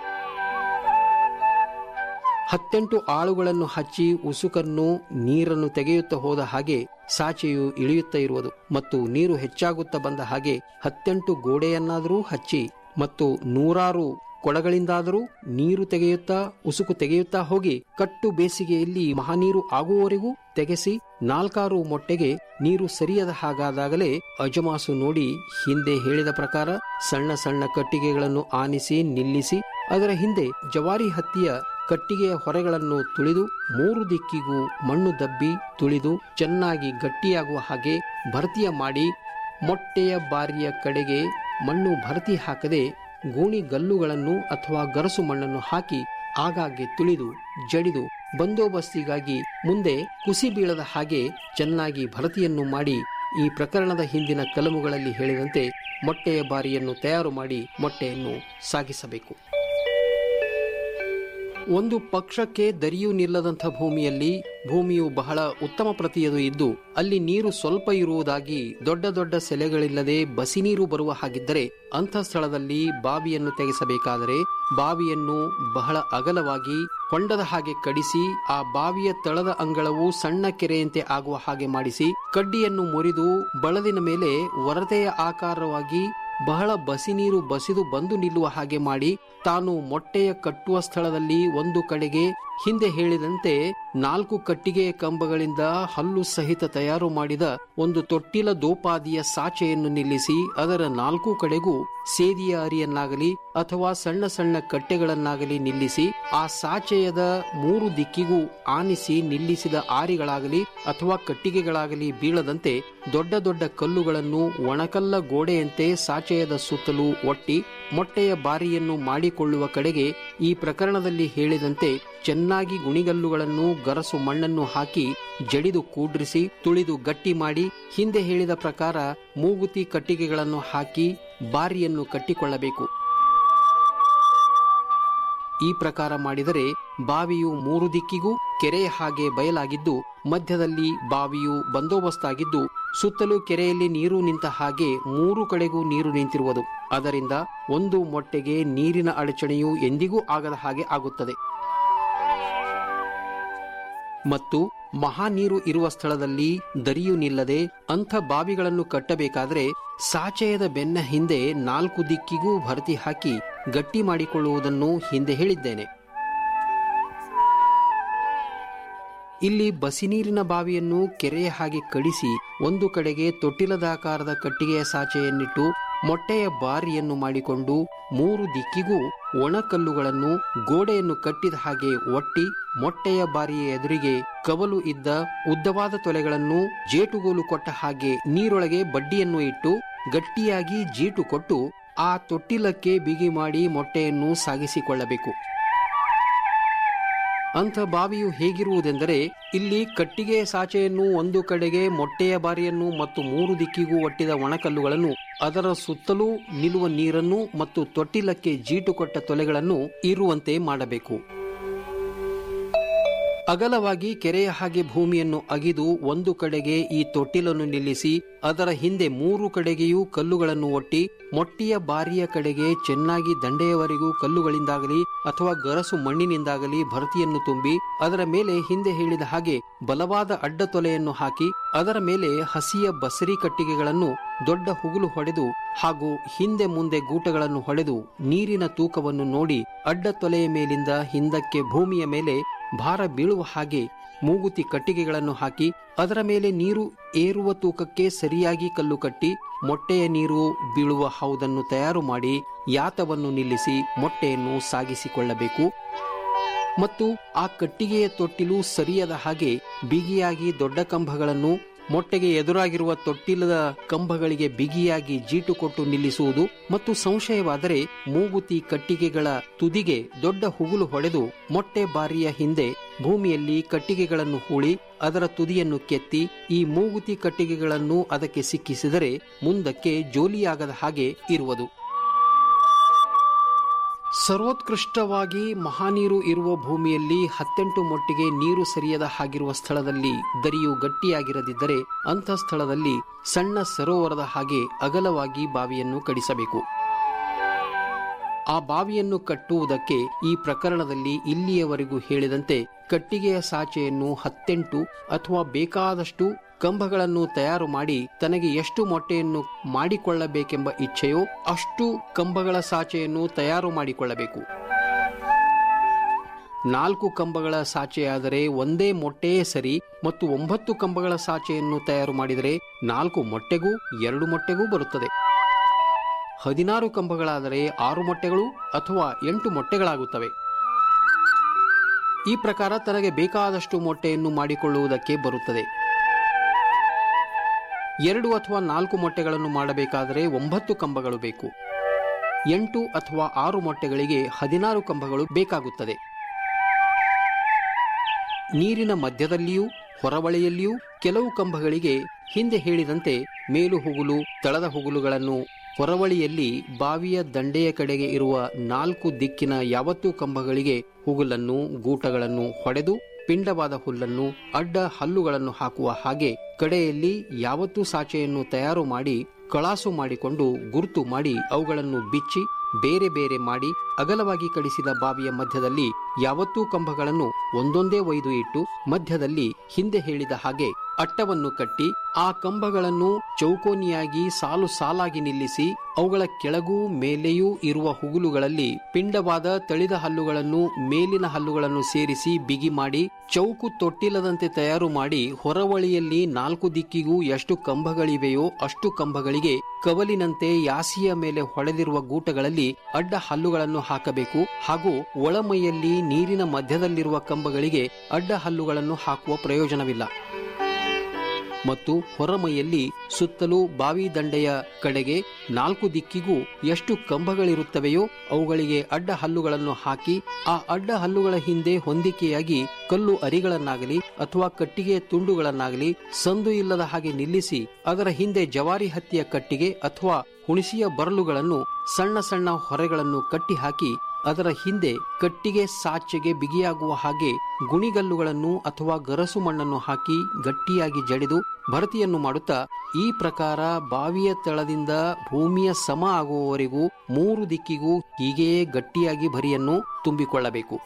ಹತ್ತೆಂಟು ಆಳುಗಳನ್ನು ಹಚ್ಚಿ ಉಸುಕನ್ನು ನೀರನ್ನು ತೆಗೆಯುತ್ತಾ ಹೋದ ಹಾಗೆ ಸಾಚೆಯು ಇಳಿಯುತ್ತಾ ಇರುವುದು ಮತ್ತು ನೀರು ಹೆಚ್ಚಾಗುತ್ತಾ ಬಂದ ಹಾಗೆ ಹತ್ತೆಂಟು ಗೋಡೆಯನ್ನಾದರೂ ಹಚ್ಚಿ ಮತ್ತು ನೂರಾರು ಕೊಳಗಳಿಂದಾದರೂ ನೀರು ತೆಗೆಯುತ್ತಾ ಉಸುಕು ತೆಗೆಯುತ್ತಾ ಹೋಗಿ ಕಟ್ಟು ಬೇಸಿಗೆಯಲ್ಲಿ ಮಹಾನೀರು ಆಗುವವರೆಗೂ ತೆಗೆಸಿ ನಾಲ್ಕಾರು ಮೊಟ್ಟೆಗೆ ನೀರು ಸರಿಯದ ಹಾಗಾದಾಗಲೇ ಅಜಮಾಸು ನೋಡಿ ಹಿಂದೆ ಹೇಳಿದ ಪ್ರಕಾರ ಸಣ್ಣ ಸಣ್ಣ ಕಟ್ಟಿಗೆಗಳನ್ನು ಆನಿಸಿ ನಿಲ್ಲಿಸಿ ಅದರ ಹಿಂದೆ ಜವಾರಿ ಹತ್ತಿಯ ಕಟ್ಟಿಗೆಯ ಹೊರೆಗಳನ್ನು ತುಳಿದು ಮೂರು ದಿಕ್ಕಿಗೂ ಮಣ್ಣು ದಬ್ಬಿ ತುಳಿದು ಚೆನ್ನಾಗಿ ಗಟ್ಟಿಯಾಗುವ ಹಾಗೆ ಭರ್ತಿಯ ಮಾಡಿ ಮೊಟ್ಟೆಯ ಬಾರಿಯ ಕಡೆಗೆ ಮಣ್ಣು ಭರ್ತಿ ಹಾಕದೆ ಗೋಣಿ ಗಲ್ಲುಗಳನ್ನು ಅಥವಾ ಗರಸು ಮಣ್ಣನ್ನು ಹಾಕಿ ಆಗಾಗ್ಗೆ ತುಳಿದು ಜಡಿದು ಬಂದೋಬಸ್ತಿಗಾಗಿ ಮುಂದೆ ಕುಸಿ ಬೀಳದ ಹಾಗೆ ಚೆನ್ನಾಗಿ ಭರತಿಯನ್ನು ಮಾಡಿ ಈ ಪ್ರಕರಣದ ಹಿಂದಿನ ಕಲಮುಗಳಲ್ಲಿ ಹೇಳಿದಂತೆ ಮೊಟ್ಟೆಯ ಬಾರಿಯನ್ನು ತಯಾರು ಮಾಡಿ ಮೊಟ್ಟೆಯನ್ನು ಸಾಗಿಸಬೇಕು ಒಂದು ಪಕ್ಷಕ್ಕೆ ದರಿಯೂ ನಿಲ್ಲದಂಥ ಭೂಮಿಯಲ್ಲಿ ಭೂಮಿಯು ಬಹಳ ಉತ್ತಮ ಪ್ರತಿಯದು ಇದ್ದು ಅಲ್ಲಿ ನೀರು ಸ್ವಲ್ಪ ಇರುವುದಾಗಿ ದೊಡ್ಡ ದೊಡ್ಡ ಸೆಲೆಗಳಿಲ್ಲದೆ ಬಸಿ ನೀರು ಬರುವ ಹಾಗಿದ್ದರೆ ಅಂಥ ಸ್ಥಳದಲ್ಲಿ ಬಾವಿಯನ್ನು ತೆಗೆಸಬೇಕಾದರೆ ಬಾವಿಯನ್ನು ಬಹಳ ಅಗಲವಾಗಿ ಹೊಂಡದ ಹಾಗೆ ಕಡಿಸಿ ಆ ಬಾವಿಯ ತಳದ ಅಂಗಳವು ಸಣ್ಣ ಕೆರೆಯಂತೆ ಆಗುವ ಹಾಗೆ ಮಾಡಿಸಿ ಕಡ್ಡಿಯನ್ನು ಮುರಿದು ಬಳದಿನ ಮೇಲೆ ವರದೆಯ ಆಕಾರವಾಗಿ ಬಹಳ ಬಸಿ ನೀರು ಬಸಿದು ಬಂದು ನಿಲ್ಲುವ ಹಾಗೆ ಮಾಡಿ ತಾನು ಮೊಟ್ಟೆಯ ಕಟ್ಟುವ ಸ್ಥಳದಲ್ಲಿ ಒಂದು ಕಡೆಗೆ ಹಿಂದೆ ಹೇಳಿದಂತೆ ನಾಲ್ಕು ಕಟ್ಟಿಗೆಯ ಕಂಬಗಳಿಂದ ಹಲ್ಲು ಸಹಿತ ತಯಾರು ಮಾಡಿದ ಒಂದು ತೊಟ್ಟಿಲ ದೋಪಾದಿಯ ಸಾಚೆಯನ್ನು ನಿಲ್ಲಿಸಿ ಅದರ ನಾಲ್ಕು ಕಡೆಗೂ ಸೇದಿಯ ಅರಿಯನ್ನಾಗಲಿ ಅಥವಾ ಸಣ್ಣ ಸಣ್ಣ ಕಟ್ಟೆಗಳನ್ನಾಗಲಿ ನಿಲ್ಲಿಸಿ ಆ ಸಾಚೆಯದ ಮೂರು ದಿಕ್ಕಿಗೂ ಆನಿಸಿ ನಿಲ್ಲಿಸಿದ ಆರಿಗಳಾಗಲಿ ಅಥವಾ ಕಟ್ಟಿಗೆಗಳಾಗಲಿ ಬೀಳದಂತೆ ದೊಡ್ಡ ದೊಡ್ಡ ಕಲ್ಲುಗಳನ್ನು ಒಣಕಲ್ಲ ಗೋಡೆಯಂತೆ ಸಾಚೆಯದ ಸುತ್ತಲೂ ಒಟ್ಟಿ ಮೊಟ್ಟೆಯ ಬಾರಿಯನ್ನು ಮಾಡಿಕೊಳ್ಳುವ ಕಡೆಗೆ ಈ ಪ್ರಕರಣದಲ್ಲಿ ಹೇಳಿದಂತೆ ಚೆನ್ನಾಗಿ ಗುಣಿಗಲ್ಲುಗಳನ್ನು ಗರಸು ಮಣ್ಣನ್ನು ಹಾಕಿ ಜಡಿದು ಕೂಡ್ರಿಸಿ ತುಳಿದು ಗಟ್ಟಿ ಮಾಡಿ ಹಿಂದೆ ಹೇಳಿದ ಪ್ರಕಾರ ಮೂಗುತಿ ಕಟ್ಟಿಗೆಗಳನ್ನು ಹಾಕಿ ಬಾರಿಯನ್ನು ಕಟ್ಟಿಕೊಳ್ಳಬೇಕು ಈ ಪ್ರಕಾರ ಮಾಡಿದರೆ ಬಾವಿಯು ಮೂರು ದಿಕ್ಕಿಗೂ ಕೆರೆಯ ಹಾಗೆ ಬಯಲಾಗಿದ್ದು ಮಧ್ಯದಲ್ಲಿ ಬಾವಿಯು ಬಂದೋಬಸ್ತಾಗಿದ್ದು ಸುತ್ತಲೂ ಕೆರೆಯಲ್ಲಿ ನೀರು ನಿಂತ ಹಾಗೆ ಮೂರು ಕಡೆಗೂ ನೀರು ನಿಂತಿರುವುದು ಅದರಿಂದ ಒಂದು ಮೊಟ್ಟೆಗೆ ನೀರಿನ ಅಡಚಣೆಯು ಎಂದಿಗೂ ಆಗದ ಹಾಗೆ ಆಗುತ್ತದೆ ಮತ್ತು ಮಹಾ ನೀರು ಇರುವ ಸ್ಥಳದಲ್ಲಿ ದರಿಯು ನಿಲ್ಲದೆ ಅಂಥ ಬಾವಿಗಳನ್ನು ಕಟ್ಟಬೇಕಾದರೆ ಸಾಚೆಯದ ಬೆನ್ನ ಹಿಂದೆ ನಾಲ್ಕು ದಿಕ್ಕಿಗೂ ಭರ್ತಿ ಹಾಕಿ ಗಟ್ಟಿ ಮಾಡಿಕೊಳ್ಳುವುದನ್ನು ಹಿಂದೆ ಹೇಳಿದ್ದೇನೆ ಇಲ್ಲಿ ಬಸಿ ನೀರಿನ ಬಾವಿಯನ್ನು ಕೆರೆಯ ಹಾಗೆ ಕಡಿಸಿ ಒಂದು ಕಡೆಗೆ ತೊಟ್ಟಿಲದಾಕಾರದ ಕಟ್ಟಿಗೆಯ ಸಾಚೆಯನ್ನಿಟ್ಟು ಮೊಟ್ಟೆಯ ಬಾರಿಯನ್ನು ಮಾಡಿಕೊಂಡು ಮೂರು ದಿಕ್ಕಿಗೂ ಒಣಕಲ್ಲುಗಳನ್ನು ಗೋಡೆಯನ್ನು ಕಟ್ಟಿದ ಹಾಗೆ ಒಟ್ಟಿ ಮೊಟ್ಟೆಯ ಬಾರಿಯ ಎದುರಿಗೆ ಕವಲು ಇದ್ದ ಉದ್ದವಾದ ತೊಲೆಗಳನ್ನು ಜೇಟುಗೋಲು ಕೊಟ್ಟ ಹಾಗೆ ನೀರೊಳಗೆ ಬಡ್ಡಿಯನ್ನು ಇಟ್ಟು ಗಟ್ಟಿಯಾಗಿ ಜೀಟು ಕೊಟ್ಟು ಆ ತೊಟ್ಟಿಲಕ್ಕೆ ಬಿಗಿ ಮಾಡಿ ಮೊಟ್ಟೆಯನ್ನು ಸಾಗಿಸಿಕೊಳ್ಳಬೇಕು ಅಂಥ ಬಾವಿಯು ಹೇಗಿರುವುದೆಂದರೆ ಇಲ್ಲಿ ಕಟ್ಟಿಗೆಯ ಸಾಚೆಯನ್ನು ಒಂದು ಕಡೆಗೆ ಮೊಟ್ಟೆಯ ಬಾರಿಯನ್ನು ಮತ್ತು ಮೂರು ದಿಕ್ಕಿಗೂ ಒಟ್ಟಿದ ಒಣಕಲ್ಲುಗಳನ್ನು ಅದರ ಸುತ್ತಲೂ ನಿಲ್ಲುವ ನೀರನ್ನು ಮತ್ತು ತೊಟ್ಟಿಲಕ್ಕೆ ಜೀಟು ಕೊಟ್ಟ ತೊಲೆಗಳನ್ನು ಇರುವಂತೆ ಮಾಡಬೇಕು ಅಗಲವಾಗಿ ಕೆರೆಯ ಹಾಗೆ ಭೂಮಿಯನ್ನು ಅಗಿದು ಒಂದು ಕಡೆಗೆ ಈ ತೊಟ್ಟಿಲನ್ನು ನಿಲ್ಲಿಸಿ ಅದರ ಹಿಂದೆ ಮೂರು ಕಡೆಗೆಯೂ ಕಲ್ಲುಗಳನ್ನು ಒಟ್ಟಿ ಮೊಟ್ಟೆಯ ಬಾರಿಯ ಕಡೆಗೆ ಚೆನ್ನಾಗಿ ದಂಡೆಯವರೆಗೂ ಕಲ್ಲುಗಳಿಂದಾಗಲಿ ಅಥವಾ ಗರಸು ಮಣ್ಣಿನಿಂದಾಗಲಿ ಭರ್ತಿಯನ್ನು ತುಂಬಿ ಅದರ ಮೇಲೆ ಹಿಂದೆ ಹೇಳಿದ ಹಾಗೆ ಬಲವಾದ ಅಡ್ಡ ತೊಲೆಯನ್ನು ಹಾಕಿ ಅದರ ಮೇಲೆ ಹಸಿಯ ಬಸರಿ ಕಟ್ಟಿಗೆಗಳನ್ನು ದೊಡ್ಡ ಹುಗುಲು ಹೊಡೆದು ಹಾಗೂ ಹಿಂದೆ ಮುಂದೆ ಗೂಟಗಳನ್ನು ಹೊಡೆದು ನೀರಿನ ತೂಕವನ್ನು ನೋಡಿ ಅಡ್ಡ ತೊಲೆಯ ಮೇಲಿಂದ ಹಿಂದಕ್ಕೆ ಭೂಮಿಯ ಮೇಲೆ ಭಾರ ಬೀಳುವ ಹಾಗೆ ಮೂಗುತಿ ಕಟ್ಟಿಗೆಗಳನ್ನು ಹಾಕಿ ಅದರ ಮೇಲೆ ನೀರು ಏರುವ ತೂಕಕ್ಕೆ ಸರಿಯಾಗಿ ಕಲ್ಲು ಕಟ್ಟಿ ಮೊಟ್ಟೆಯ ನೀರು ಬೀಳುವ ಹೌದನ್ನು ತಯಾರು ಮಾಡಿ ಯಾತವನ್ನು ನಿಲ್ಲಿಸಿ ಮೊಟ್ಟೆಯನ್ನು ಸಾಗಿಸಿಕೊಳ್ಳಬೇಕು ಮತ್ತು ಆ ಕಟ್ಟಿಗೆಯ ತೊಟ್ಟಿಲು ಸರಿಯದ ಹಾಗೆ ಬಿಗಿಯಾಗಿ ದೊಡ್ಡ ಕಂಬಗಳನ್ನು ಮೊಟ್ಟೆಗೆ ಎದುರಾಗಿರುವ ತೊಟ್ಟಿಲದ ಕಂಬಗಳಿಗೆ ಬಿಗಿಯಾಗಿ ಜೀಟು ಕೊಟ್ಟು ನಿಲ್ಲಿಸುವುದು ಮತ್ತು ಸಂಶಯವಾದರೆ ಮೂಗುತಿ ಕಟ್ಟಿಗೆಗಳ ತುದಿಗೆ ದೊಡ್ಡ ಹುಗುಲು ಹೊಡೆದು ಮೊಟ್ಟೆ ಬಾರಿಯ ಹಿಂದೆ ಭೂಮಿಯಲ್ಲಿ ಕಟ್ಟಿಗೆಗಳನ್ನು ಹೂಳಿ ಅದರ ತುದಿಯನ್ನು ಕೆತ್ತಿ ಈ ಮೂಗುತಿ ಕಟ್ಟಿಗೆಗಳನ್ನು ಅದಕ್ಕೆ ಸಿಕ್ಕಿಸಿದರೆ ಮುಂದಕ್ಕೆ ಜೋಲಿಯಾಗದ ಹಾಗೆ ಇರುವುದು ಸರ್ವೋತ್ಕೃಷ್ಟವಾಗಿ ಮಹಾನೀರು ಇರುವ ಭೂಮಿಯಲ್ಲಿ ಹತ್ತೆಂಟು ಮೊಟ್ಟಿಗೆ ನೀರು ಸರಿಯದ ಹಾಗಿರುವ ಸ್ಥಳದಲ್ಲಿ ದರಿಯು ಗಟ್ಟಿಯಾಗಿರದಿದ್ದರೆ ಅಂಥ ಸ್ಥಳದಲ್ಲಿ ಸಣ್ಣ ಸರೋವರದ ಹಾಗೆ ಅಗಲವಾಗಿ ಬಾವಿಯನ್ನು ಕಡಿಸಬೇಕು ಆ ಬಾವಿಯನ್ನು ಕಟ್ಟುವುದಕ್ಕೆ ಈ ಪ್ರಕರಣದಲ್ಲಿ ಇಲ್ಲಿಯವರೆಗೂ ಹೇಳಿದಂತೆ ಕಟ್ಟಿಗೆಯ ಸಾಚೆಯನ್ನು ಹತ್ತೆಂಟು ಅಥವಾ ಬೇಕಾದಷ್ಟು ಕಂಬಗಳನ್ನು ತಯಾರು ಮಾಡಿ ತನಗೆ ಎಷ್ಟು ಮೊಟ್ಟೆಯನ್ನು ಮಾಡಿಕೊಳ್ಳಬೇಕೆಂಬ ಇಚ್ಛೆಯೋ ಅಷ್ಟು ಕಂಬಗಳ ಸಾಚೆಯನ್ನು ತಯಾರು ಮಾಡಿಕೊಳ್ಳಬೇಕು ನಾಲ್ಕು ಕಂಬಗಳ ಸಾಚೆಯಾದರೆ ಒಂದೇ ಮೊಟ್ಟೆಯೇ ಸರಿ ಮತ್ತು ಒಂಬತ್ತು ಕಂಬಗಳ ಸಾಚೆಯನ್ನು ತಯಾರು ಮಾಡಿದರೆ ನಾಲ್ಕು ಮೊಟ್ಟೆಗೂ ಎರಡು ಮೊಟ್ಟೆಗೂ ಬರುತ್ತದೆ ಹದಿನಾರು ಕಂಬಗಳಾದರೆ ಆರು ಮೊಟ್ಟೆಗಳು ಅಥವಾ ಎಂಟು ಮೊಟ್ಟೆಗಳಾಗುತ್ತವೆ ಈ ಪ್ರಕಾರ ತನಗೆ ಬೇಕಾದಷ್ಟು ಮೊಟ್ಟೆಯನ್ನು ಮಾಡಿಕೊಳ್ಳುವುದಕ್ಕೆ ಬರುತ್ತದೆ ಎರಡು ಅಥವಾ ನಾಲ್ಕು ಮೊಟ್ಟೆಗಳನ್ನು ಮಾಡಬೇಕಾದರೆ ಒಂಬತ್ತು ಕಂಬಗಳು ಬೇಕು ಎಂಟು ಅಥವಾ ಆರು ಮೊಟ್ಟೆಗಳಿಗೆ ಹದಿನಾರು ಕಂಬಗಳು ಬೇಕಾಗುತ್ತದೆ ನೀರಿನ ಮಧ್ಯದಲ್ಲಿಯೂ ಹೊರವಳೆಯಲ್ಲಿಯೂ ಕೆಲವು ಕಂಬಗಳಿಗೆ ಹಿಂದೆ ಹೇಳಿದಂತೆ ಮೇಲು ಹುಗುಲು ತಳದ ಹುಗುಲುಗಳನ್ನು ಹೊರವಳಿಯಲ್ಲಿ ಬಾವಿಯ ದಂಡೆಯ ಕಡೆಗೆ ಇರುವ ನಾಲ್ಕು ದಿಕ್ಕಿನ ಯಾವತ್ತೂ ಕಂಬಗಳಿಗೆ ಹುಗುಲನ್ನು ಗೂಟಗಳನ್ನು ಹೊಡೆದು ಪಿಂಡವಾದ ಹುಲ್ಲನ್ನು ಅಡ್ಡ ಹಲ್ಲುಗಳನ್ನು ಹಾಕುವ ಹಾಗೆ ಕಡೆಯಲ್ಲಿ ಯಾವತ್ತೂ ಸಾಚೆಯನ್ನು ತಯಾರು ಮಾಡಿ ಕಳಾಸು ಮಾಡಿಕೊಂಡು ಗುರುತು ಮಾಡಿ ಅವುಗಳನ್ನು ಬಿಚ್ಚಿ ಬೇರೆ ಬೇರೆ ಮಾಡಿ ಅಗಲವಾಗಿ ಕಡಿಸಿದ ಬಾವಿಯ ಮಧ್ಯದಲ್ಲಿ ಯಾವತ್ತೂ ಕಂಬಗಳನ್ನು ಒಂದೊಂದೇ ಒಯ್ದು ಇಟ್ಟು ಮಧ್ಯದಲ್ಲಿ ಹಿಂದೆ ಹೇಳಿದ ಹಾಗೆ ಅಟ್ಟವನ್ನು ಕಟ್ಟಿ ಆ ಕಂಬಗಳನ್ನು ಚೌಕೋನಿಯಾಗಿ ಸಾಲು ಸಾಲಾಗಿ ನಿಲ್ಲಿಸಿ ಅವುಗಳ ಕೆಳಗೂ ಮೇಲೆಯೂ ಇರುವ ಹುಗುಲುಗಳಲ್ಲಿ ಪಿಂಡವಾದ ತಳಿದ ಹಲ್ಲುಗಳನ್ನು ಮೇಲಿನ ಹಲ್ಲುಗಳನ್ನು ಸೇರಿಸಿ ಬಿಗಿ ಮಾಡಿ ಚೌಕು ತೊಟ್ಟಿಲ್ಲದಂತೆ ತಯಾರು ಮಾಡಿ ಹೊರವಳಿಯಲ್ಲಿ ನಾಲ್ಕು ದಿಕ್ಕಿಗೂ ಎಷ್ಟು ಕಂಬಗಳಿವೆಯೋ ಅಷ್ಟು ಕಂಬಗಳಿಗೆ ಕವಲಿನಂತೆ ಯಾಸಿಯ ಮೇಲೆ ಹೊಳೆದಿರುವ ಗೂಟಗಳಲ್ಲಿ ಅಡ್ಡ ಹಲ್ಲುಗಳನ್ನು ಹಾಕಬೇಕು ಹಾಗೂ ಒಳಮೈಯಲ್ಲಿ ನೀರಿನ ಮಧ್ಯದಲ್ಲಿರುವ ಕಂಬಗಳಿಗೆ ಅಡ್ಡ ಹಲ್ಲುಗಳನ್ನು ಹಾಕುವ ಪ್ರಯೋಜನವಿಲ್ಲ ಮತ್ತು ಹೊರಮೈಯಲ್ಲಿ ಸುತ್ತಲೂ ಬಾವಿ ದಂಡೆಯ ಕಡೆಗೆ ನಾಲ್ಕು ದಿಕ್ಕಿಗೂ ಎಷ್ಟು ಕಂಬಗಳಿರುತ್ತವೆಯೋ ಅವುಗಳಿಗೆ ಅಡ್ಡ ಹಲ್ಲುಗಳನ್ನು ಹಾಕಿ ಆ ಅಡ್ಡ ಹಲ್ಲುಗಳ ಹಿಂದೆ ಹೊಂದಿಕೆಯಾಗಿ ಕಲ್ಲು ಅರಿಗಳನ್ನಾಗಲಿ ಅಥವಾ ಕಟ್ಟಿಗೆಯ ತುಂಡುಗಳನ್ನಾಗಲಿ ಸಂದು ಇಲ್ಲದ ಹಾಗೆ ನಿಲ್ಲಿಸಿ ಅದರ ಹಿಂದೆ ಜವಾರಿ ಹತ್ತಿಯ ಕಟ್ಟಿಗೆ ಅಥವಾ ಹುಣಸಿಯ ಬರಲುಗಳನ್ನು ಸಣ್ಣ ಸಣ್ಣ ಹೊರೆಗಳನ್ನು ಕಟ್ಟಿ ಹಾಕಿ ಅದರ ಹಿಂದೆ ಕಟ್ಟಿಗೆ ಸಾಚೆಗೆ ಬಿಗಿಯಾಗುವ ಹಾಗೆ ಗುಣಿಗಲ್ಲುಗಳನ್ನು ಅಥವಾ ಗರಸು ಮಣ್ಣನ್ನು ಹಾಕಿ ಗಟ್ಟಿಯಾಗಿ ಜಡಿದು ಭರತಿಯನ್ನು ಮಾಡುತ್ತಾ ಈ ಪ್ರಕಾರ ಬಾವಿಯ ತಳದಿಂದ ಭೂಮಿಯ ಸಮ ಆಗುವವರೆಗೂ ಮೂರು ದಿಕ್ಕಿಗೂ ಹೀಗೆಯೇ ಗಟ್ಟಿಯಾಗಿ ಭರಿಯನ್ನು ತುಂಬಿಕೊಳ್ಳಬೇಕು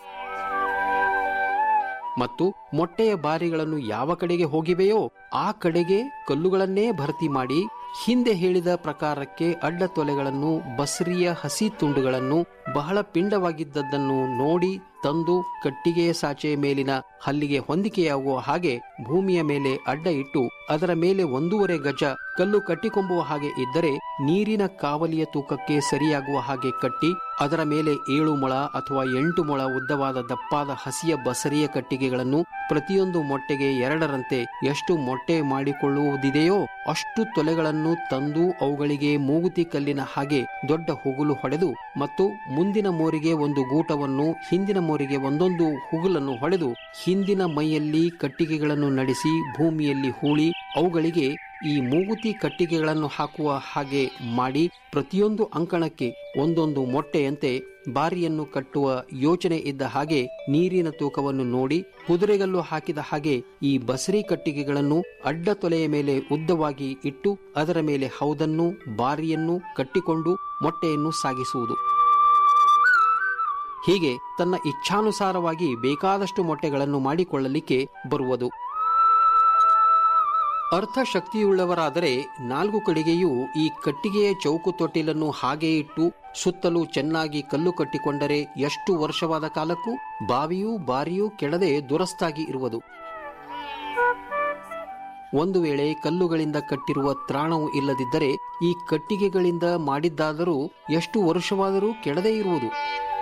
ಮತ್ತು ಮೊಟ್ಟೆಯ ಬಾರಿಗಳನ್ನು ಯಾವ ಕಡೆಗೆ ಹೋಗಿವೆಯೋ ಆ ಕಡೆಗೆ ಕಲ್ಲುಗಳನ್ನೇ ಭರ್ತಿ ಮಾಡಿ ಹಿಂದೆ ಹೇಳಿದ ಪ್ರಕಾರಕ್ಕೆ ಅಡ್ಡ ತೊಲೆಗಳನ್ನು ಬಸರಿಯ ಹಸಿ ತುಂಡುಗಳನ್ನು ಬಹಳ ಪಿಂಡವಾಗಿದ್ದದ್ದನ್ನು ನೋಡಿ ತಂದು ಕಟ್ಟಿಗೆಯ ಸಾಚೆಯ ಮೇಲಿನ ಹಲ್ಲಿಗೆ ಹೊಂದಿಕೆಯಾಗುವ ಹಾಗೆ ಭೂಮಿಯ ಮೇಲೆ ಅಡ್ಡ ಇಟ್ಟು ಅದರ ಮೇಲೆ ಒಂದೂವರೆ ಗಜ ಕಲ್ಲು ಕಟ್ಟಿಕೊಂಬುವ ಹಾಗೆ ಇದ್ದರೆ ನೀರಿನ ಕಾವಲಿಯ ತೂಕಕ್ಕೆ ಸರಿಯಾಗುವ ಹಾಗೆ ಕಟ್ಟಿ ಅದರ ಮೇಲೆ ಏಳು ಮೊಳ ಅಥವಾ ಎಂಟು ಮೊಳ ಉದ್ದವಾದ ದಪ್ಪಾದ ಹಸಿಯ ಬಸರಿಯ ಕಟ್ಟಿಗೆಗಳನ್ನು ಪ್ರತಿಯೊಂದು ಮೊಟ್ಟೆಗೆ ಎರಡರಂತೆ ಎಷ್ಟು ಮೊಟ್ಟೆ ಮಾಡಿಕೊಳ್ಳುವುದಿದೆಯೋ ಅಷ್ಟು ತೊಲೆಗಳನ್ನು ತಂದು ಅವುಗಳಿಗೆ ಮೂಗುತಿ ಕಲ್ಲಿನ ಹಾಗೆ ದೊಡ್ಡ ಹುಗುಲು ಹೊಡೆದು ಮತ್ತು ಮುಂದಿನ ಮೋರಿಗೆ ಒಂದು ಗೂಟವನ್ನು ಹಿಂದಿನ ಮೋರಿಗೆ ಒಂದೊಂದು ಹುಗುಲನ್ನು ಹೊಡೆದು ಹಿಂದಿನ ಮೈಯಲ್ಲಿ ಕಟ್ಟಿಗೆಗಳನ್ನು ನಡೆಸಿ ಭೂಮಿಯಲ್ಲಿ ಹೂಳಿ ಅವುಗಳಿಗೆ ಈ ಮೂಗುತಿ ಕಟ್ಟಿಗೆಗಳನ್ನು ಹಾಕುವ ಹಾಗೆ ಮಾಡಿ ಪ್ರತಿಯೊಂದು ಅಂಕಣಕ್ಕೆ ಒಂದೊಂದು ಮೊಟ್ಟೆಯಂತೆ ಬಾರಿಯನ್ನು ಕಟ್ಟುವ ಯೋಚನೆ ಇದ್ದ ಹಾಗೆ ನೀರಿನ ತೂಕವನ್ನು ನೋಡಿ ಕುದುರೆಗಲ್ಲು ಹಾಕಿದ ಹಾಗೆ ಈ ಬಸರಿ ಕಟ್ಟಿಗೆಗಳನ್ನು ಅಡ್ಡ ತೊಲೆಯ ಮೇಲೆ ಉದ್ದವಾಗಿ ಇಟ್ಟು ಅದರ ಮೇಲೆ ಹೌದನ್ನು ಬಾರಿಯನ್ನು ಕಟ್ಟಿಕೊಂಡು ಮೊಟ್ಟೆಯನ್ನು ಸಾಗಿಸುವುದು ಹೀಗೆ ತನ್ನ ಇಚ್ಛಾನುಸಾರವಾಗಿ ಬೇಕಾದಷ್ಟು ಮೊಟ್ಟೆಗಳನ್ನು ಮಾಡಿಕೊಳ್ಳಲಿಕ್ಕೆ ಬರುವುದು ಅರ್ಥಶಕ್ತಿಯುಳ್ಳವರಾದರೆ ನಾಲ್ಕು ಕಡೆಗೆಯೂ ಈ ಕಟ್ಟಿಗೆಯ ಚೌಕು ತೊಟ್ಟಿಲನ್ನು ಹಾಗೆ ಇಟ್ಟು ಸುತ್ತಲೂ ಚೆನ್ನಾಗಿ ಕಲ್ಲು ಕಟ್ಟಿಕೊಂಡರೆ ಎಷ್ಟು ವರ್ಷವಾದ ಕಾಲಕ್ಕೂ ಬಾವಿಯೂ ಬಾರಿಯೂ ಕೆಡದೆ ದುರಸ್ತಾಗಿ ಇರುವುದು ಒಂದು ವೇಳೆ ಕಲ್ಲುಗಳಿಂದ ಕಟ್ಟಿರುವ ತ್ರಾಣವು ಇಲ್ಲದಿದ್ದರೆ ಈ ಕಟ್ಟಿಗೆಗಳಿಂದ ಮಾಡಿದ್ದಾದರೂ ಎಷ್ಟು ವರುಷವಾದರೂ ಕೆಡದೇ ಇರುವುದು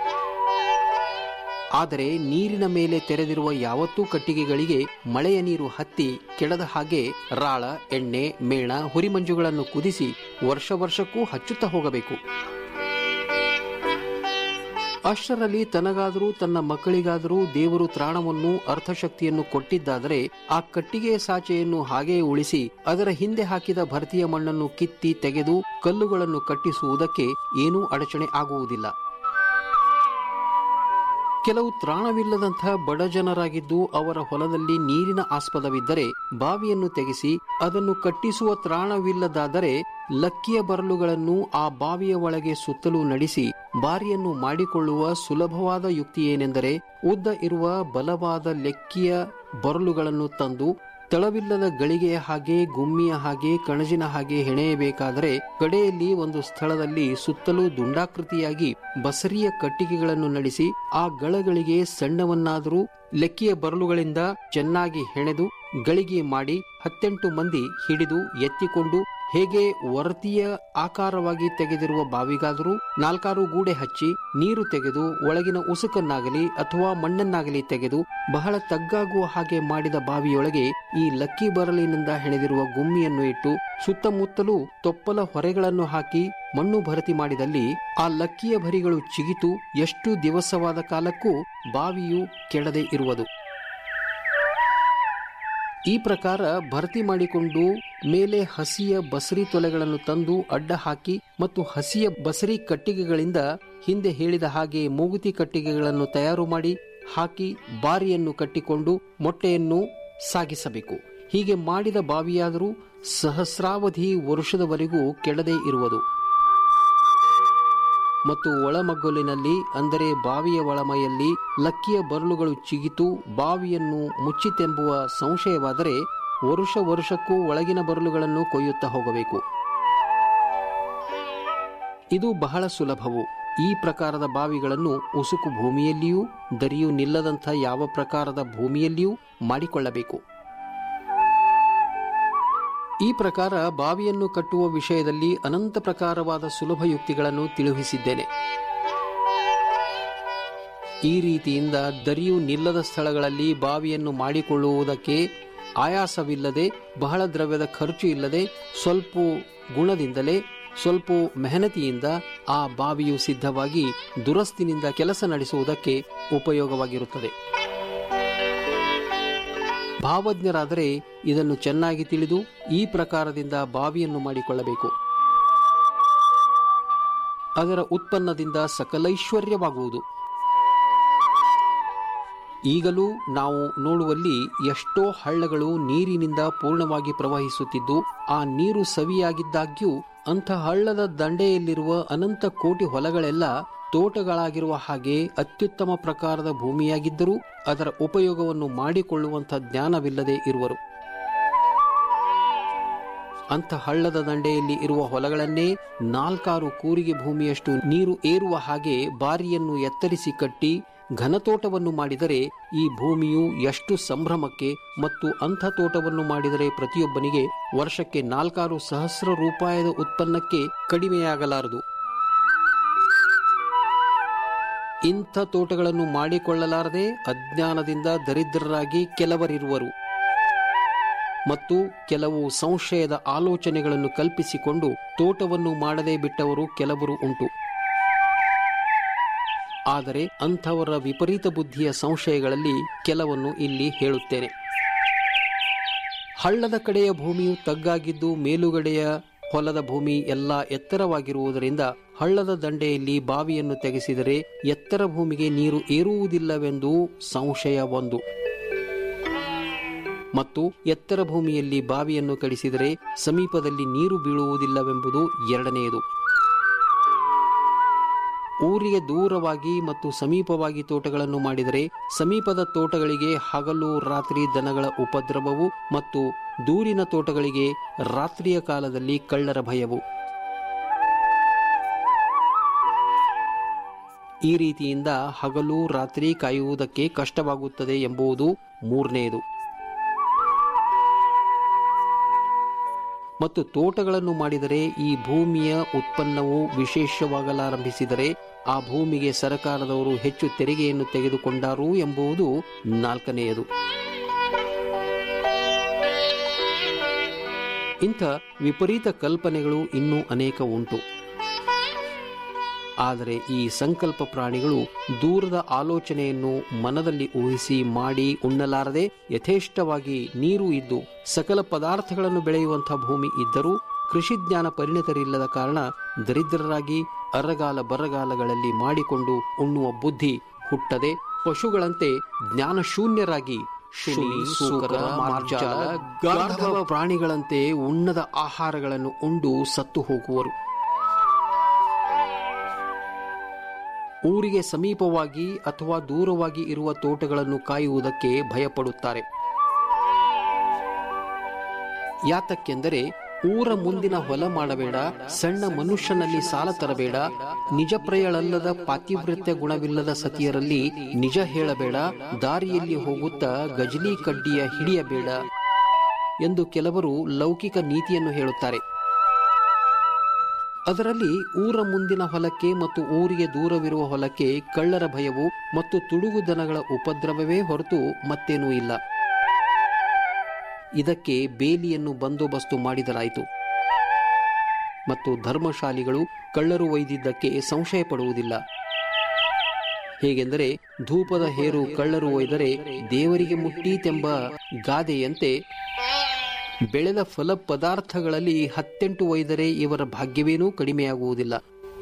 ಆದರೆ ನೀರಿನ ಮೇಲೆ ತೆರೆದಿರುವ ಯಾವತ್ತೂ ಕಟ್ಟಿಗೆಗಳಿಗೆ ಮಳೆಯ ನೀರು ಹತ್ತಿ ಕೆಡದ ಹಾಗೆ ರಾಳ ಎಣ್ಣೆ ಮೇಣ ಹುರಿಮಂಜುಗಳನ್ನು ಕುದಿಸಿ ವರ್ಷ ವರ್ಷಕ್ಕೂ ಹಚ್ಚುತ್ತಾ ಹೋಗಬೇಕು ಅಷ್ಟರಲ್ಲಿ ತನಗಾದರೂ ತನ್ನ ಮಕ್ಕಳಿಗಾದರೂ ದೇವರು ತ್ರಾಣವನ್ನು ಅರ್ಥಶಕ್ತಿಯನ್ನು ಕೊಟ್ಟಿದ್ದಾದರೆ ಆ ಕಟ್ಟಿಗೆಯ ಸಾಚೆಯನ್ನು ಹಾಗೆಯೇ ಉಳಿಸಿ ಅದರ ಹಿಂದೆ ಹಾಕಿದ ಭರ್ತಿಯ ಮಣ್ಣನ್ನು ಕಿತ್ತಿ ತೆಗೆದು ಕಲ್ಲುಗಳನ್ನು ಕಟ್ಟಿಸುವುದಕ್ಕೆ ಏನೂ ಅಡಚಣೆ ಆಗುವುದಿಲ್ಲ ಕೆಲವು ತ್ರಾಣವಿಲ್ಲದಂತಹ ಬಡ ಜನರಾಗಿದ್ದು ಅವರ ಹೊಲದಲ್ಲಿ ನೀರಿನ ಆಸ್ಪದವಿದ್ದರೆ ಬಾವಿಯನ್ನು ತೆಗೆಸಿ ಅದನ್ನು ಕಟ್ಟಿಸುವ ತ್ರಾಣವಿಲ್ಲದಾದರೆ ಲಕ್ಕಿಯ ಬರಲುಗಳನ್ನು ಆ ಬಾವಿಯ ಒಳಗೆ ಸುತ್ತಲೂ ನಡೆಸಿ ಬಾರಿಯನ್ನು ಮಾಡಿಕೊಳ್ಳುವ ಸುಲಭವಾದ ಯುಕ್ತಿ ಏನೆಂದರೆ ಉದ್ದ ಇರುವ ಬಲವಾದ ಲೆಕ್ಕಿಯ ಬರಲುಗಳನ್ನು ತಂದು ತಳವಿಲ್ಲದ ಗಳಿಗೆಯ ಹಾಗೆ ಗುಮ್ಮಿಯ ಹಾಗೆ ಕಣಜಿನ ಹಾಗೆ ಹೆಣೆಯಬೇಕಾದರೆ ಕಡೆಯಲ್ಲಿ ಒಂದು ಸ್ಥಳದಲ್ಲಿ ಸುತ್ತಲೂ ದುಂಡಾಕೃತಿಯಾಗಿ ಬಸರಿಯ ಕಟ್ಟಿಗೆಗಳನ್ನು ನಡೆಸಿ ಆ ಗಳಗಳಿಗೆ ಸಣ್ಣವನ್ನಾದರೂ ಲೆಕ್ಕಿಯ ಬರಲುಗಳಿಂದ ಚೆನ್ನಾಗಿ ಹೆಣೆದು ಗಳಿಗೆ ಮಾಡಿ ಹತ್ತೆಂಟು ಮಂದಿ ಹಿಡಿದು ಎತ್ತಿಕೊಂಡು ಹೇಗೆ ವರತಿಯ ಆಕಾರವಾಗಿ ತೆಗೆದಿರುವ ಬಾವಿಗಾದರೂ ನಾಲ್ಕಾರು ಗೂಡೆ ಹಚ್ಚಿ ನೀರು ತೆಗೆದು ಒಳಗಿನ ಉಸುಕನ್ನಾಗಲಿ ಅಥವಾ ಮಣ್ಣನ್ನಾಗಲಿ ತೆಗೆದು ಬಹಳ ತಗ್ಗಾಗುವ ಹಾಗೆ ಮಾಡಿದ ಬಾವಿಯೊಳಗೆ ಈ ಲಕ್ಕಿ ಬರಲಿನಿಂದ ಹೆಣೆದಿರುವ ಗುಮ್ಮಿಯನ್ನು ಇಟ್ಟು ಸುತ್ತಮುತ್ತಲೂ ತೊಪ್ಪಲ ಹೊರೆಗಳನ್ನು ಹಾಕಿ ಮಣ್ಣು ಭರತಿ ಮಾಡಿದಲ್ಲಿ ಆ ಲಕ್ಕಿಯ ಭರಿಗಳು ಚಿಗಿತು ಎಷ್ಟು ದಿವಸವಾದ ಕಾಲಕ್ಕೂ ಬಾವಿಯು ಕೆಡದೆ ಇರುವುದು ಈ ಪ್ರಕಾರ ಭರ್ತಿ ಮಾಡಿಕೊಂಡು ಮೇಲೆ ಹಸಿಯ ಬಸರಿ ತೊಲೆಗಳನ್ನು ತಂದು ಅಡ್ಡ ಹಾಕಿ ಮತ್ತು ಹಸಿಯ ಬಸರಿ ಕಟ್ಟಿಗೆಗಳಿಂದ ಹಿಂದೆ ಹೇಳಿದ ಹಾಗೆ ಮೂಗುತಿ ಕಟ್ಟಿಗೆಗಳನ್ನು ತಯಾರು ಮಾಡಿ ಹಾಕಿ ಬಾರಿಯನ್ನು ಕಟ್ಟಿಕೊಂಡು ಮೊಟ್ಟೆಯನ್ನು ಸಾಗಿಸಬೇಕು ಹೀಗೆ ಮಾಡಿದ ಬಾವಿಯಾದರೂ ಸಹಸ್ರಾವಧಿ ವರುಷದವರೆಗೂ ಕೆಡದೇ ಇರುವುದು ಮತ್ತು ಒಳಮಗ್ಗುಲಿನಲ್ಲಿ ಅಂದರೆ ಬಾವಿಯ ಒಳಮೈಯಲ್ಲಿ ಲಕ್ಕಿಯ ಬರಳುಗಳು ಚಿಗಿತು ಬಾವಿಯನ್ನು ಮುಚ್ಚಿತೆಂಬುವ ಸಂಶಯವಾದರೆ ವರುಷ ವರುಷಕ್ಕೂ ಒಳಗಿನ ಬರಲುಗಳನ್ನು ಕೊಯ್ಯುತ್ತಾ ಹೋಗಬೇಕು ಇದು ಬಹಳ ಸುಲಭವು ಈ ಪ್ರಕಾರದ ಬಾವಿಗಳನ್ನು ಉಸುಕು ಭೂಮಿಯಲ್ಲಿಯೂ ದರಿಯು ನಿಲ್ಲದಂಥ ಯಾವ ಪ್ರಕಾರದ ಭೂಮಿಯಲ್ಲಿಯೂ ಮಾಡಿಕೊಳ್ಳಬೇಕು ಈ ಪ್ರಕಾರ ಬಾವಿಯನ್ನು ಕಟ್ಟುವ ವಿಷಯದಲ್ಲಿ ಅನಂತ ಪ್ರಕಾರವಾದ ಸುಲಭ ಯುಕ್ತಿಗಳನ್ನು ತಿಳಿಸಿದ್ದೇನೆ ಈ ರೀತಿಯಿಂದ ದರಿಯು ನಿಲ್ಲದ ಸ್ಥಳಗಳಲ್ಲಿ ಬಾವಿಯನ್ನು ಮಾಡಿಕೊಳ್ಳುವುದಕ್ಕೆ ಆಯಾಸವಿಲ್ಲದೆ ಬಹಳ ದ್ರವ್ಯದ ಖರ್ಚು ಇಲ್ಲದೆ ಸ್ವಲ್ಪ ಗುಣದಿಂದಲೇ ಸ್ವಲ್ಪ ಮೆಹನತಿಯಿಂದ ಆ ಬಾವಿಯು ಸಿದ್ಧವಾಗಿ ದುರಸ್ತಿನಿಂದ ಕೆಲಸ ನಡೆಸುವುದಕ್ಕೆ ಉಪಯೋಗವಾಗಿರುತ್ತದೆ ಭಾವಜ್ಞರಾದರೆ ಇದನ್ನು ಚೆನ್ನಾಗಿ ತಿಳಿದು ಈ ಪ್ರಕಾರದಿಂದ ಬಾವಿಯನ್ನು ಮಾಡಿಕೊಳ್ಳಬೇಕು ಅದರ ಉತ್ಪನ್ನದಿಂದ ಸಕಲೈಶ್ವರ್ಯವಾಗುವುದು ಈಗಲೂ ನಾವು ನೋಡುವಲ್ಲಿ ಎಷ್ಟೋ ಹಳ್ಳಗಳು ನೀರಿನಿಂದ ಪೂರ್ಣವಾಗಿ ಪ್ರವಹಿಸುತ್ತಿದ್ದು ಆ ನೀರು ಸವಿಯಾಗಿದ್ದಾಗ್ಯೂ ಅಂಥ ಹಳ್ಳದ ದಂಡೆಯಲ್ಲಿರುವ ಅನಂತ ಕೋಟಿ ಹೊಲಗಳೆಲ್ಲ ತೋಟಗಳಾಗಿರುವ ಹಾಗೆ ಅತ್ಯುತ್ತಮ ಪ್ರಕಾರದ ಭೂಮಿಯಾಗಿದ್ದರೂ ಅದರ ಉಪಯೋಗವನ್ನು ಮಾಡಿಕೊಳ್ಳುವಂಥ ಜ್ಞಾನವಿಲ್ಲದೆ ಇರುವರು ಅಂಥ ಹಳ್ಳದ ದಂಡೆಯಲ್ಲಿ ಇರುವ ಹೊಲಗಳನ್ನೇ ನಾಲ್ಕಾರು ಕೂರಿಗೆ ಭೂಮಿಯಷ್ಟು ನೀರು ಏರುವ ಹಾಗೆ ಬಾರಿಯನ್ನು ಎತ್ತರಿಸಿ ಕಟ್ಟಿ ಘನತೋಟವನ್ನು ಮಾಡಿದರೆ ಈ ಭೂಮಿಯು ಎಷ್ಟು ಸಂಭ್ರಮಕ್ಕೆ ಮತ್ತು ಅಂಥ ತೋಟವನ್ನು ಮಾಡಿದರೆ ಪ್ರತಿಯೊಬ್ಬನಿಗೆ ವರ್ಷಕ್ಕೆ ನಾಲ್ಕಾರು ಸಹಸ್ರ ರೂಪಾಯದ ಉತ್ಪನ್ನಕ್ಕೆ ಕಡಿಮೆಯಾಗಲಾರದು ಇಂಥ ತೋಟಗಳನ್ನು ಮಾಡಿಕೊಳ್ಳಲಾರದೆ ಅಜ್ಞಾನದಿಂದ ದರಿದ್ರರಾಗಿ ಕೆಲವರಿರುವರು ಮತ್ತು ಕೆಲವು ಸಂಶಯದ ಆಲೋಚನೆಗಳನ್ನು ಕಲ್ಪಿಸಿಕೊಂಡು ತೋಟವನ್ನು ಮಾಡದೇ ಬಿಟ್ಟವರು ಕೆಲವರು ಉಂಟು ಆದರೆ ಅಂಥವರ ವಿಪರೀತ ಬುದ್ಧಿಯ ಸಂಶಯಗಳಲ್ಲಿ ಕೆಲವನ್ನು ಇಲ್ಲಿ ಹೇಳುತ್ತೇನೆ ಹಳ್ಳದ ಕಡೆಯ ಭೂಮಿಯು ತಗ್ಗಾಗಿದ್ದು ಮೇಲುಗಡೆಯ ಹೊಲದ ಭೂಮಿ ಎಲ್ಲ ಎತ್ತರವಾಗಿರುವುದರಿಂದ ಹಳ್ಳದ ದಂಡೆಯಲ್ಲಿ ಬಾವಿಯನ್ನು ತೆಗೆಸಿದರೆ ಎತ್ತರ ಭೂಮಿಗೆ ನೀರು ಏರುವುದಿಲ್ಲವೆಂದು ಸಂಶಯ ಒಂದು ಮತ್ತು ಎತ್ತರ ಭೂಮಿಯಲ್ಲಿ ಬಾವಿಯನ್ನು ಕಡಿಸಿದರೆ ಸಮೀಪದಲ್ಲಿ ನೀರು ಬೀಳುವುದಿಲ್ಲವೆಂಬುದು ಎರಡನೆಯದು ಊರಿಗೆ ದೂರವಾಗಿ ಮತ್ತು ಸಮೀಪವಾಗಿ ತೋಟಗಳನ್ನು ಮಾಡಿದರೆ ಸಮೀಪದ ತೋಟಗಳಿಗೆ ಹಗಲು ರಾತ್ರಿ ದನಗಳ ಉಪದ್ರವವು ಮತ್ತು ದೂರಿನ ತೋಟಗಳಿಗೆ ರಾತ್ರಿಯ ಕಾಲದಲ್ಲಿ ಕಳ್ಳರ ಭಯವು ಈ ರೀತಿಯಿಂದ ಹಗಲು ರಾತ್ರಿ ಕಾಯುವುದಕ್ಕೆ ಕಷ್ಟವಾಗುತ್ತದೆ ಎಂಬುದು ಮೂರನೆಯದು ಮತ್ತು ತೋಟಗಳನ್ನು ಮಾಡಿದರೆ ಈ ಭೂಮಿಯ ಉತ್ಪನ್ನವು ವಿಶೇಷವಾಗಲಾರಂಭಿಸಿದರೆ ಆ ಭೂಮಿಗೆ ಸರಕಾರದವರು ಹೆಚ್ಚು ತೆರಿಗೆಯನ್ನು ತೆಗೆದುಕೊಂಡಾರು ಎಂಬುದು ನಾಲ್ಕನೆಯದು ಇಂಥ ವಿಪರೀತ ಕಲ್ಪನೆಗಳು ಇನ್ನೂ ಅನೇಕ ಉಂಟು ಆದರೆ ಈ ಸಂಕಲ್ಪ ಪ್ರಾಣಿಗಳು ದೂರದ ಆಲೋಚನೆಯನ್ನು ಮನದಲ್ಲಿ ಊಹಿಸಿ ಮಾಡಿ ಉಣ್ಣಲಾರದೆ ಯಥೇಷ್ಟವಾಗಿ ನೀರು ಇದ್ದು ಸಕಲ ಪದಾರ್ಥಗಳನ್ನು ಬೆಳೆಯುವಂಥ ಭೂಮಿ ಇದ್ದರೂ ಕೃಷಿ ಜ್ಞಾನ ಪರಿಣಿತರಿಲ್ಲದ ಕಾರಣ ದರಿದ್ರರಾಗಿ ಅರಗಾಲ ಬರಗಾಲಗಳಲ್ಲಿ ಮಾಡಿಕೊಂಡು ಉಣ್ಣುವ ಬುದ್ಧಿ ಹುಟ್ಟದೆ ಪಶುಗಳಂತೆ ಜ್ಞಾನ ಶೂನ್ಯರಾಗಿ ಶುನಿ, ಸೂಕರ, ಮಾರ್ಜಾಲ, ಗಾರ್ಧವ ಪ್ರಾಣಿಗಳಂತೆ ಉಣ್ಣದ ಆಹಾರಗಳನ್ನು ಉಂಡು ಸತ್ತು ಹೋಗುವರು ಊರಿಗೆ ಸಮೀಪವಾಗಿ ಅಥವಾ ದೂರವಾಗಿ ಇರುವ ತೋಟಗಳನ್ನು ಕಾಯುವುದಕ್ಕೆ ಭಯಪಡುತ್ತಾರೆ ಯಾತಕ್ಕೆಂದರೆ ಊರ ಮುಂದಿನ ಹೊಲ ಮಾಡಬೇಡ ಸಣ್ಣ ಮನುಷ್ಯನಲ್ಲಿ ಸಾಲ ತರಬೇಡ ನಿಜಪ್ರಯಳಲ್ಲದ ಪಾತಿವೃತ್ಯ ಗುಣವಿಲ್ಲದ ಸತಿಯರಲ್ಲಿ ನಿಜ ಹೇಳಬೇಡ ದಾರಿಯಲ್ಲಿ ಹೋಗುತ್ತಾ ಗಜಲಿ ಕಡ್ಡಿಯ ಹಿಡಿಯಬೇಡ ಎಂದು ಕೆಲವರು ಲೌಕಿಕ ನೀತಿಯನ್ನು ಹೇಳುತ್ತಾರೆ ಅದರಲ್ಲಿ ಊರ ಮುಂದಿನ ಹೊಲಕ್ಕೆ ಮತ್ತು ಊರಿಗೆ ದೂರವಿರುವ ಹೊಲಕ್ಕೆ ಕಳ್ಳರ ಭಯವು ಮತ್ತು ತುಡುಗು ದನಗಳ ಉಪದ್ರವವೇ ಹೊರತು ಮತ್ತೇನೂ ಇಲ್ಲ ಇದಕ್ಕೆ ಬೇಲಿಯನ್ನು ಬಂದೋಬಸ್ತು ಮಾಡಿದರಾಯಿತು ಮತ್ತು ಧರ್ಮಶಾಲಿಗಳು ಕಳ್ಳರು ಒಯ್ದಿದ್ದಕ್ಕೆ ಸಂಶಯ ಪಡುವುದಿಲ್ಲ ಹೇಗೆಂದರೆ ಧೂಪದ ಹೇರು ಕಳ್ಳರು ಒಯ್ದರೆ ದೇವರಿಗೆ ಮುಟ್ಟೀತೆಂಬ ಗಾದೆಯಂತೆ ಬೆಳೆದ ಫಲ ಪದಾರ್ಥಗಳಲ್ಲಿ ಹತ್ತೆಂಟು ಒಯ್ದರೆ ಇವರ ಭಾಗ್ಯವೇನೂ ಕಡಿಮೆಯಾಗುವುದಿಲ್ಲ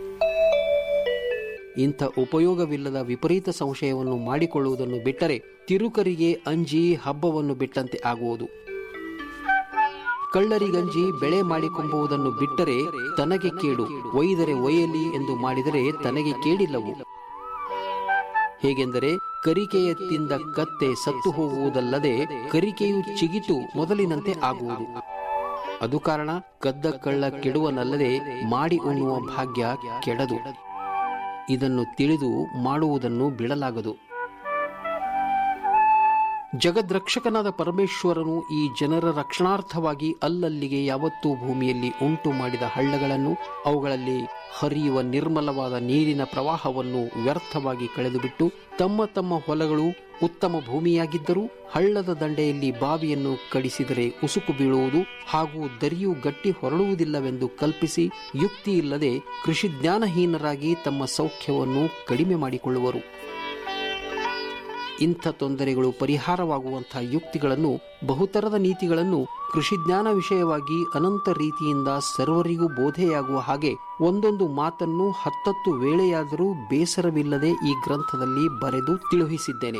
ಇಂಥ ಉಪಯೋಗವಿಲ್ಲದ ವಿಪರೀತ ಸಂಶಯವನ್ನು ಮಾಡಿಕೊಳ್ಳುವುದನ್ನು ಬಿಟ್ಟರೆ ತಿರುಕರಿಗೆ ಅಂಜಿ ಹಬ್ಬವನ್ನು ಬಿಟ್ಟಂತೆ ಆಗುವುದು ಕಳ್ಳರಿಗಂಜಿ ಬೆಳೆ ಮಾಡಿಕೊಂಬುವುದನ್ನು ಬಿಟ್ಟರೆ ತನಗೆ ಕೇಡು ಒಯ್ದರೆ ಒಯ್ಯಲಿ ಎಂದು ಮಾಡಿದರೆ ತನಗೆ ಕೇಡಿಲ್ಲವು ಹೇಗೆಂದರೆ ಕರಿಕೆಯ ತಿಂದ ಕತ್ತೆ ಸತ್ತು ಹೋಗುವುದಲ್ಲದೆ ಕರಿಕೆಯು ಚಿಗಿತು ಮೊದಲಿನಂತೆ ಆಗುವುದು ಅದು ಕಾರಣ ಕದ್ದ ಕಳ್ಳ ಕೆಡುವನಲ್ಲದೆ ಮಾಡಿ ಉಣ್ಣುವ ಭಾಗ್ಯ ಕೆಡದು ಇದನ್ನು ತಿಳಿದು ಮಾಡುವುದನ್ನು ಬಿಡಲಾಗದು ಜಗದ್ರಕ್ಷಕನಾದ ಪರಮೇಶ್ವರನು ಈ ಜನರ ರಕ್ಷಣಾರ್ಥವಾಗಿ ಅಲ್ಲಲ್ಲಿಗೆ ಯಾವತ್ತೂ ಭೂಮಿಯಲ್ಲಿ ಉಂಟು ಮಾಡಿದ ಹಳ್ಳಗಳನ್ನು ಅವುಗಳಲ್ಲಿ ಹರಿಯುವ ನಿರ್ಮಲವಾದ ನೀರಿನ ಪ್ರವಾಹವನ್ನು ವ್ಯರ್ಥವಾಗಿ ಕಳೆದುಬಿಟ್ಟು ತಮ್ಮ ತಮ್ಮ ಹೊಲಗಳು ಉತ್ತಮ ಭೂಮಿಯಾಗಿದ್ದರೂ ಹಳ್ಳದ ದಂಡೆಯಲ್ಲಿ ಬಾವಿಯನ್ನು ಕಡಿಸಿದರೆ ಉಸುಕು ಬೀಳುವುದು ಹಾಗೂ ದರಿಯು ಗಟ್ಟಿ ಹೊರಳುವುದಿಲ್ಲವೆಂದು ಕಲ್ಪಿಸಿ ಯುಕ್ತಿ ಇಲ್ಲದೆ ಕೃಷಿ ಜ್ಞಾನಹೀನರಾಗಿ ತಮ್ಮ ಸೌಖ್ಯವನ್ನು ಕಡಿಮೆ ಮಾಡಿಕೊಳ್ಳುವರು ಇಂಥ ತೊಂದರೆಗಳು ಪರಿಹಾರವಾಗುವಂತಹ ಯುಕ್ತಿಗಳನ್ನು ಬಹುತರದ ನೀತಿಗಳನ್ನು ಕೃಷಿ ಜ್ಞಾನ ವಿಷಯವಾಗಿ ಅನಂತ ರೀತಿಯಿಂದ ಸರ್ವರಿಗೂ ಬೋಧೆಯಾಗುವ ಹಾಗೆ ಒಂದೊಂದು ಮಾತನ್ನು ಹತ್ತತ್ತು ವೇಳೆಯಾದರೂ ಬೇಸರವಿಲ್ಲದೆ ಈ ಗ್ರಂಥದಲ್ಲಿ ಬರೆದು ತಿಳಿಸಿದ್ದೇನೆ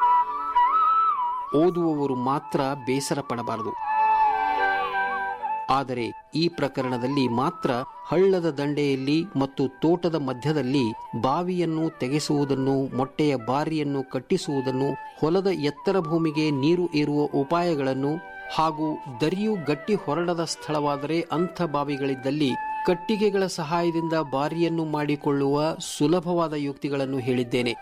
ಓದುವವರು ಮಾತ್ರ ಬೇಸರ ಪಡಬಾರದು ಆದರೆ ಈ ಪ್ರಕರಣದಲ್ಲಿ ಮಾತ್ರ ಹಳ್ಳದ ದಂಡೆಯಲ್ಲಿ ಮತ್ತು ತೋಟದ ಮಧ್ಯದಲ್ಲಿ ಬಾವಿಯನ್ನು ತೆಗೆಸುವುದನ್ನು ಮೊಟ್ಟೆಯ ಬಾರಿಯನ್ನು ಕಟ್ಟಿಸುವುದನ್ನು ಹೊಲದ ಎತ್ತರ ಭೂಮಿಗೆ ನೀರು ಏರುವ ಉಪಾಯಗಳನ್ನು ಹಾಗೂ ದರಿಯು ಗಟ್ಟಿ ಹೊರಡದ ಸ್ಥಳವಾದರೆ ಅಂಥ ಬಾವಿಗಳಿದ್ದಲ್ಲಿ ಕಟ್ಟಿಗೆಗಳ ಸಹಾಯದಿಂದ ಬಾರಿಯನ್ನು ಮಾಡಿಕೊಳ್ಳುವ ಸುಲಭವಾದ ಯುಕ್ತಿಗಳನ್ನು ಹೇಳಿದ್ದೇನೆ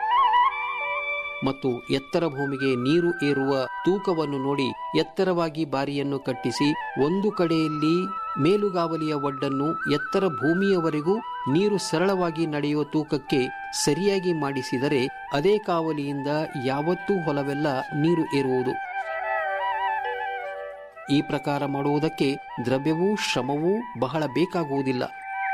ಮತ್ತು ಎತ್ತರ ಭೂಮಿಗೆ ನೀರು ಏರುವ ತೂಕವನ್ನು ನೋಡಿ ಎತ್ತರವಾಗಿ ಬಾರಿಯನ್ನು ಕಟ್ಟಿಸಿ ಒಂದು ಕಡೆಯಲ್ಲಿ ಮೇಲುಗಾವಲಿಯ ಒಡ್ಡನ್ನು ಎತ್ತರ ಭೂಮಿಯವರೆಗೂ ನೀರು ಸರಳವಾಗಿ ನಡೆಯುವ ತೂಕಕ್ಕೆ ಸರಿಯಾಗಿ ಮಾಡಿಸಿದರೆ ಅದೇ ಕಾವಲಿಯಿಂದ ಯಾವತ್ತೂ ಹೊಲವೆಲ್ಲ ನೀರು ಏರುವುದು ಈ ಪ್ರಕಾರ ಮಾಡುವುದಕ್ಕೆ ದ್ರವ್ಯವೂ ಶ್ರಮವೂ ಬಹಳ ಬೇಕಾಗುವುದಿಲ್ಲ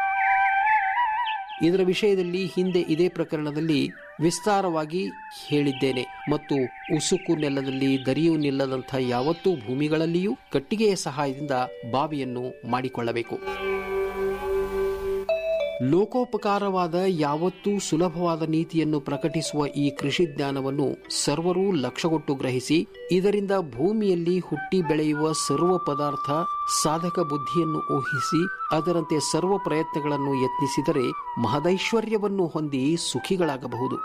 ಇದರ ವಿಷಯದಲ್ಲಿ ಹಿಂದೆ ಇದೇ ಪ್ರಕರಣದಲ್ಲಿ ವಿಸ್ತಾರವಾಗಿ ಹೇಳಿದ್ದೇನೆ ಮತ್ತು ಉಸುಕು ನೆಲದಲ್ಲಿ ದರಿಯು ನಿಲ್ಲದಂಥ ಯಾವತ್ತೂ ಭೂಮಿಗಳಲ್ಲಿಯೂ ಕಟ್ಟಿಗೆಯ ಸಹಾಯದಿಂದ ಬಾವಿಯನ್ನು ಮಾಡಿಕೊಳ್ಳಬೇಕು ಲೋಕೋಪಕಾರವಾದ ಯಾವತ್ತೂ ಸುಲಭವಾದ ನೀತಿಯನ್ನು ಪ್ರಕಟಿಸುವ ಈ ಕೃಷಿ ಜ್ಞಾನವನ್ನು ಸರ್ವರೂ ಲಕ್ಷಗೊಟ್ಟು ಗ್ರಹಿಸಿ ಇದರಿಂದ ಭೂಮಿಯಲ್ಲಿ ಹುಟ್ಟಿ ಬೆಳೆಯುವ ಸರ್ವ ಪದಾರ್ಥ ಸಾಧಕ ಬುದ್ಧಿಯನ್ನು ಊಹಿಸಿ ಅದರಂತೆ ಸರ್ವ ಪ್ರಯತ್ನಗಳನ್ನು ಯತ್ನಿಸಿದರೆ ಮಹದೈಶ್ವರ್ಯವನ್ನು ಹೊಂದಿ ಸುಖಿಗಳಾಗಬಹುದು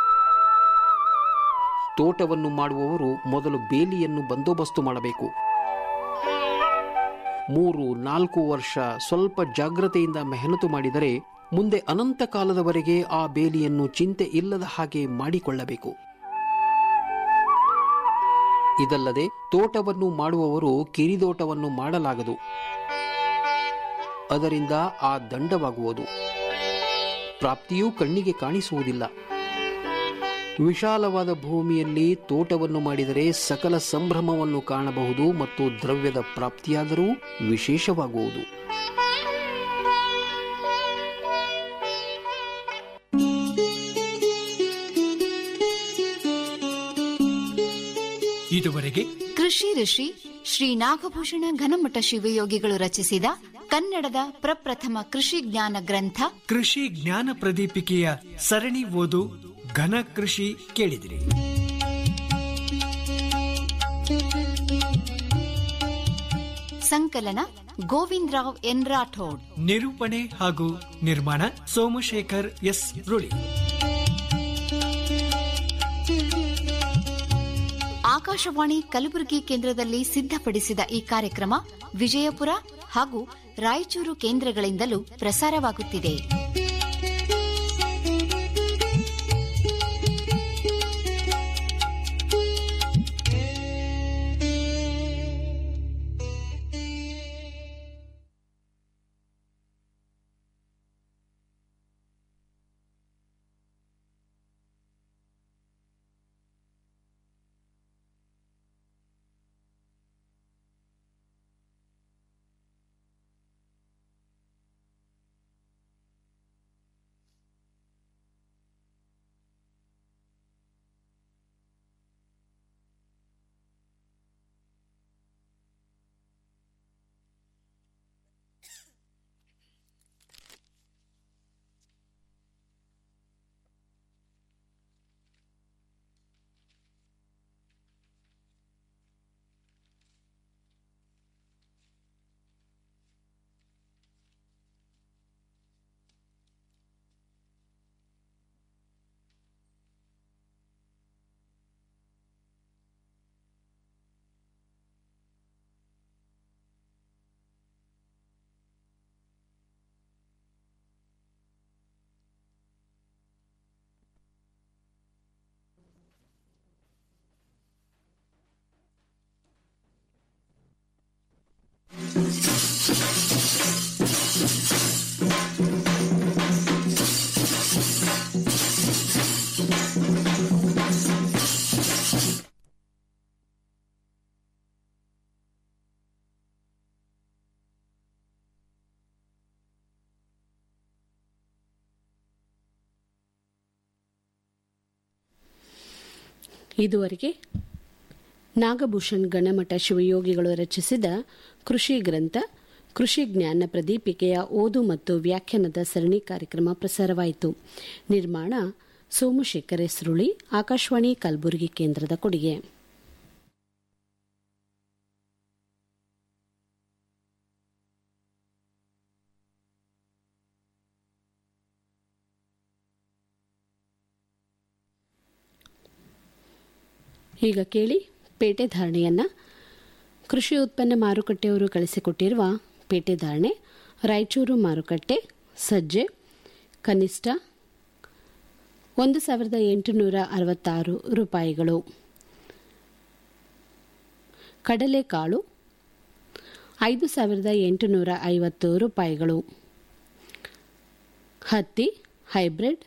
ತೋಟವನ್ನು ಮಾಡುವವರು ಮೊದಲು ಬೇಲಿಯನ್ನು ಬಂದೋಬಸ್ತು ಮಾಡಬೇಕು ಮೂರು ನಾಲ್ಕು ವರ್ಷ ಸ್ವಲ್ಪ ಜಾಗ್ರತೆಯಿಂದ ಮೆಹನತು ಮಾಡಿದರೆ ಮುಂದೆ ಅನಂತ ಕಾಲದವರೆಗೆ ಆ ಬೇಲಿಯನ್ನು ಚಿಂತೆ ಇಲ್ಲದ ಹಾಗೆ ಮಾಡಿಕೊಳ್ಳಬೇಕು ಇದಲ್ಲದೆ ತೋಟವನ್ನು ಮಾಡುವವರು ಕಿರಿದೋಟವನ್ನು ಮಾಡಲಾಗದು ಅದರಿಂದ ಆ ದಂಡವಾಗುವುದು ಪ್ರಾಪ್ತಿಯೂ ಕಣ್ಣಿಗೆ ಕಾಣಿಸುವುದಿಲ್ಲ ವಿಶಾಲವಾದ ಭೂಮಿಯಲ್ಲಿ ತೋಟವನ್ನು ಮಾಡಿದರೆ ಸಕಲ ಸಂಭ್ರಮವನ್ನು ಕಾಣಬಹುದು ಮತ್ತು ದ್ರವ್ಯದ ಪ್ರಾಪ್ತಿಯಾದರೂ ವಿಶೇಷವಾಗುವುದು ಇದುವರೆಗೆ ಕೃಷಿ ಋಷಿ ಶ್ರೀ ನಾಗಭೂಷಣ ಘನಮಠ ಶಿವಯೋಗಿಗಳು ರಚಿಸಿದ ಕನ್ನಡದ ಪ್ರಪ್ರಥಮ ಕೃಷಿ ಜ್ಞಾನ ಗ್ರಂಥ ಕೃಷಿ ಜ್ಞಾನ ಪ್ರದೀಪಿಕೆಯ ಸರಣಿ ಓದು ಘನ ಕೃಷಿ ಕೇಳಿದಿರಿ ಸಂಕಲನ ಗೋವಿಂದರಾವ್ ಎನ್ ರಾಠೋಡ್ ನಿರೂಪಣೆ ಹಾಗೂ ನಿರ್ಮಾಣ ಸೋಮಶೇಖರ್ ಎಸ್ ರುಳಿ ಆಕಾಶವಾಣಿ ಕಲಬುರಗಿ ಕೇಂದ್ರದಲ್ಲಿ ಸಿದ್ಧಪಡಿಸಿದ ಈ ಕಾರ್ಯಕ್ರಮ ವಿಜಯಪುರ ಹಾಗೂ ರಾಯಚೂರು ಕೇಂದ್ರಗಳಿಂದಲೂ ಪ್ರಸಾರವಾಗುತ್ತಿದೆ ಇದುವರೆಗೆ ನಾಗಭೂಷಣ್ ಗಣಮಠ ಶಿವಯೋಗಿಗಳು ರಚಿಸಿದ ಕೃಷಿ ಗ್ರಂಥ ಕೃಷಿ ಜ್ಞಾನ ಪ್ರದೀಪಿಕೆಯ ಓದು ಮತ್ತು ವ್ಯಾಖ್ಯಾನದ ಸರಣಿ ಕಾರ್ಯಕ್ರಮ ಪ್ರಸಾರವಾಯಿತು ನಿರ್ಮಾಣ ಸೋಮಶೇಖರ್ ಎಸ್ರುಳಿ ಆಕಾಶವಾಣಿ ಕಲಬುರಗಿ ಕೇಂದ್ರದ ಕೊಡುಗೆ ಈಗ ಕೇಳಿ ಪೇಟೆ ಧಾರಣೆಯನ್ನ ಕೃಷಿ ಉತ್ಪನ್ನ ಮಾರುಕಟ್ಟೆಯವರು ಕಳಿಸಿಕೊಟ್ಟಿರುವ ಪೇಟೆ ಧಾರಣೆ ರಾಯಚೂರು ಮಾರುಕಟ್ಟೆ ಸಜ್ಜೆ ಕನಿಷ್ಠ ಒಂದು ಸಾವಿರದ ಎಂಟುನೂರ ಅರವತ್ತಾರು ರೂಪಾಯಿಗಳು ಕಡಲೆಕಾಳು ಐದು ಸಾವಿರದ ಎಂಟುನೂರ ಐವತ್ತು ರೂಪಾಯಿಗಳು ಹತ್ತಿ ಹೈಬ್ರಿಡ್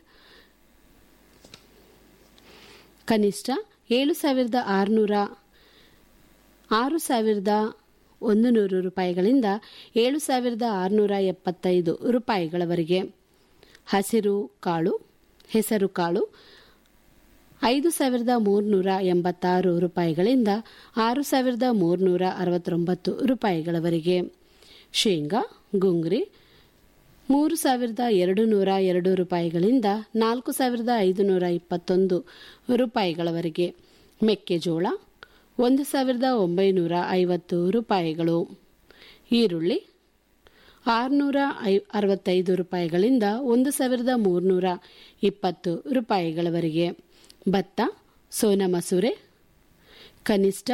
ಕನಿಷ್ಠ ಏಳು ಸಾವಿರದ ಆರುನೂರ ಆರು ಸಾವಿರದ ಒಂದು ನೂರು ರೂಪಾಯಿಗಳಿಂದ ಏಳು ಸಾವಿರದ ಆರುನೂರ ಎಪ್ಪತ್ತೈದು ರೂಪಾಯಿಗಳವರೆಗೆ ಹಸಿರು ಕಾಳು ಹೆಸರು ಕಾಳು ಐದು ಸಾವಿರದ ಮೂರುನೂರ ಎಂಬತ್ತಾರು ರೂಪಾಯಿಗಳಿಂದ ಆರು ಸಾವಿರದ ಮೂರುನೂರ ಅರವತ್ತೊಂಬತ್ತು ರೂಪಾಯಿಗಳವರೆಗೆ ಶೇಂಗಾ ಗುಂಗ್ರಿ ಮೂರು ಸಾವಿರದ ಎರಡು ನೂರ ಎರಡು ರೂಪಾಯಿಗಳಿಂದ ನಾಲ್ಕು ಸಾವಿರದ ಐದುನೂರ ಇಪ್ಪತ್ತೊಂದು ರೂಪಾಯಿಗಳವರೆಗೆ ಮೆಕ್ಕೆಜೋಳ ಒಂದು ಸಾವಿರದ ಒಂಬೈನೂರ ಐವತ್ತು ರೂಪಾಯಿಗಳು ಈರುಳ್ಳಿ ಆರುನೂರ ಐ ಅರವತ್ತೈದು ರೂಪಾಯಿಗಳಿಂದ ಒಂದು ಸಾವಿರದ ಮೂರುನೂರ ಇಪ್ಪತ್ತು ರೂಪಾಯಿಗಳವರೆಗೆ ಭತ್ತ ಸೋನಾ ಮಸೂರೆ ಕನಿಷ್ಠ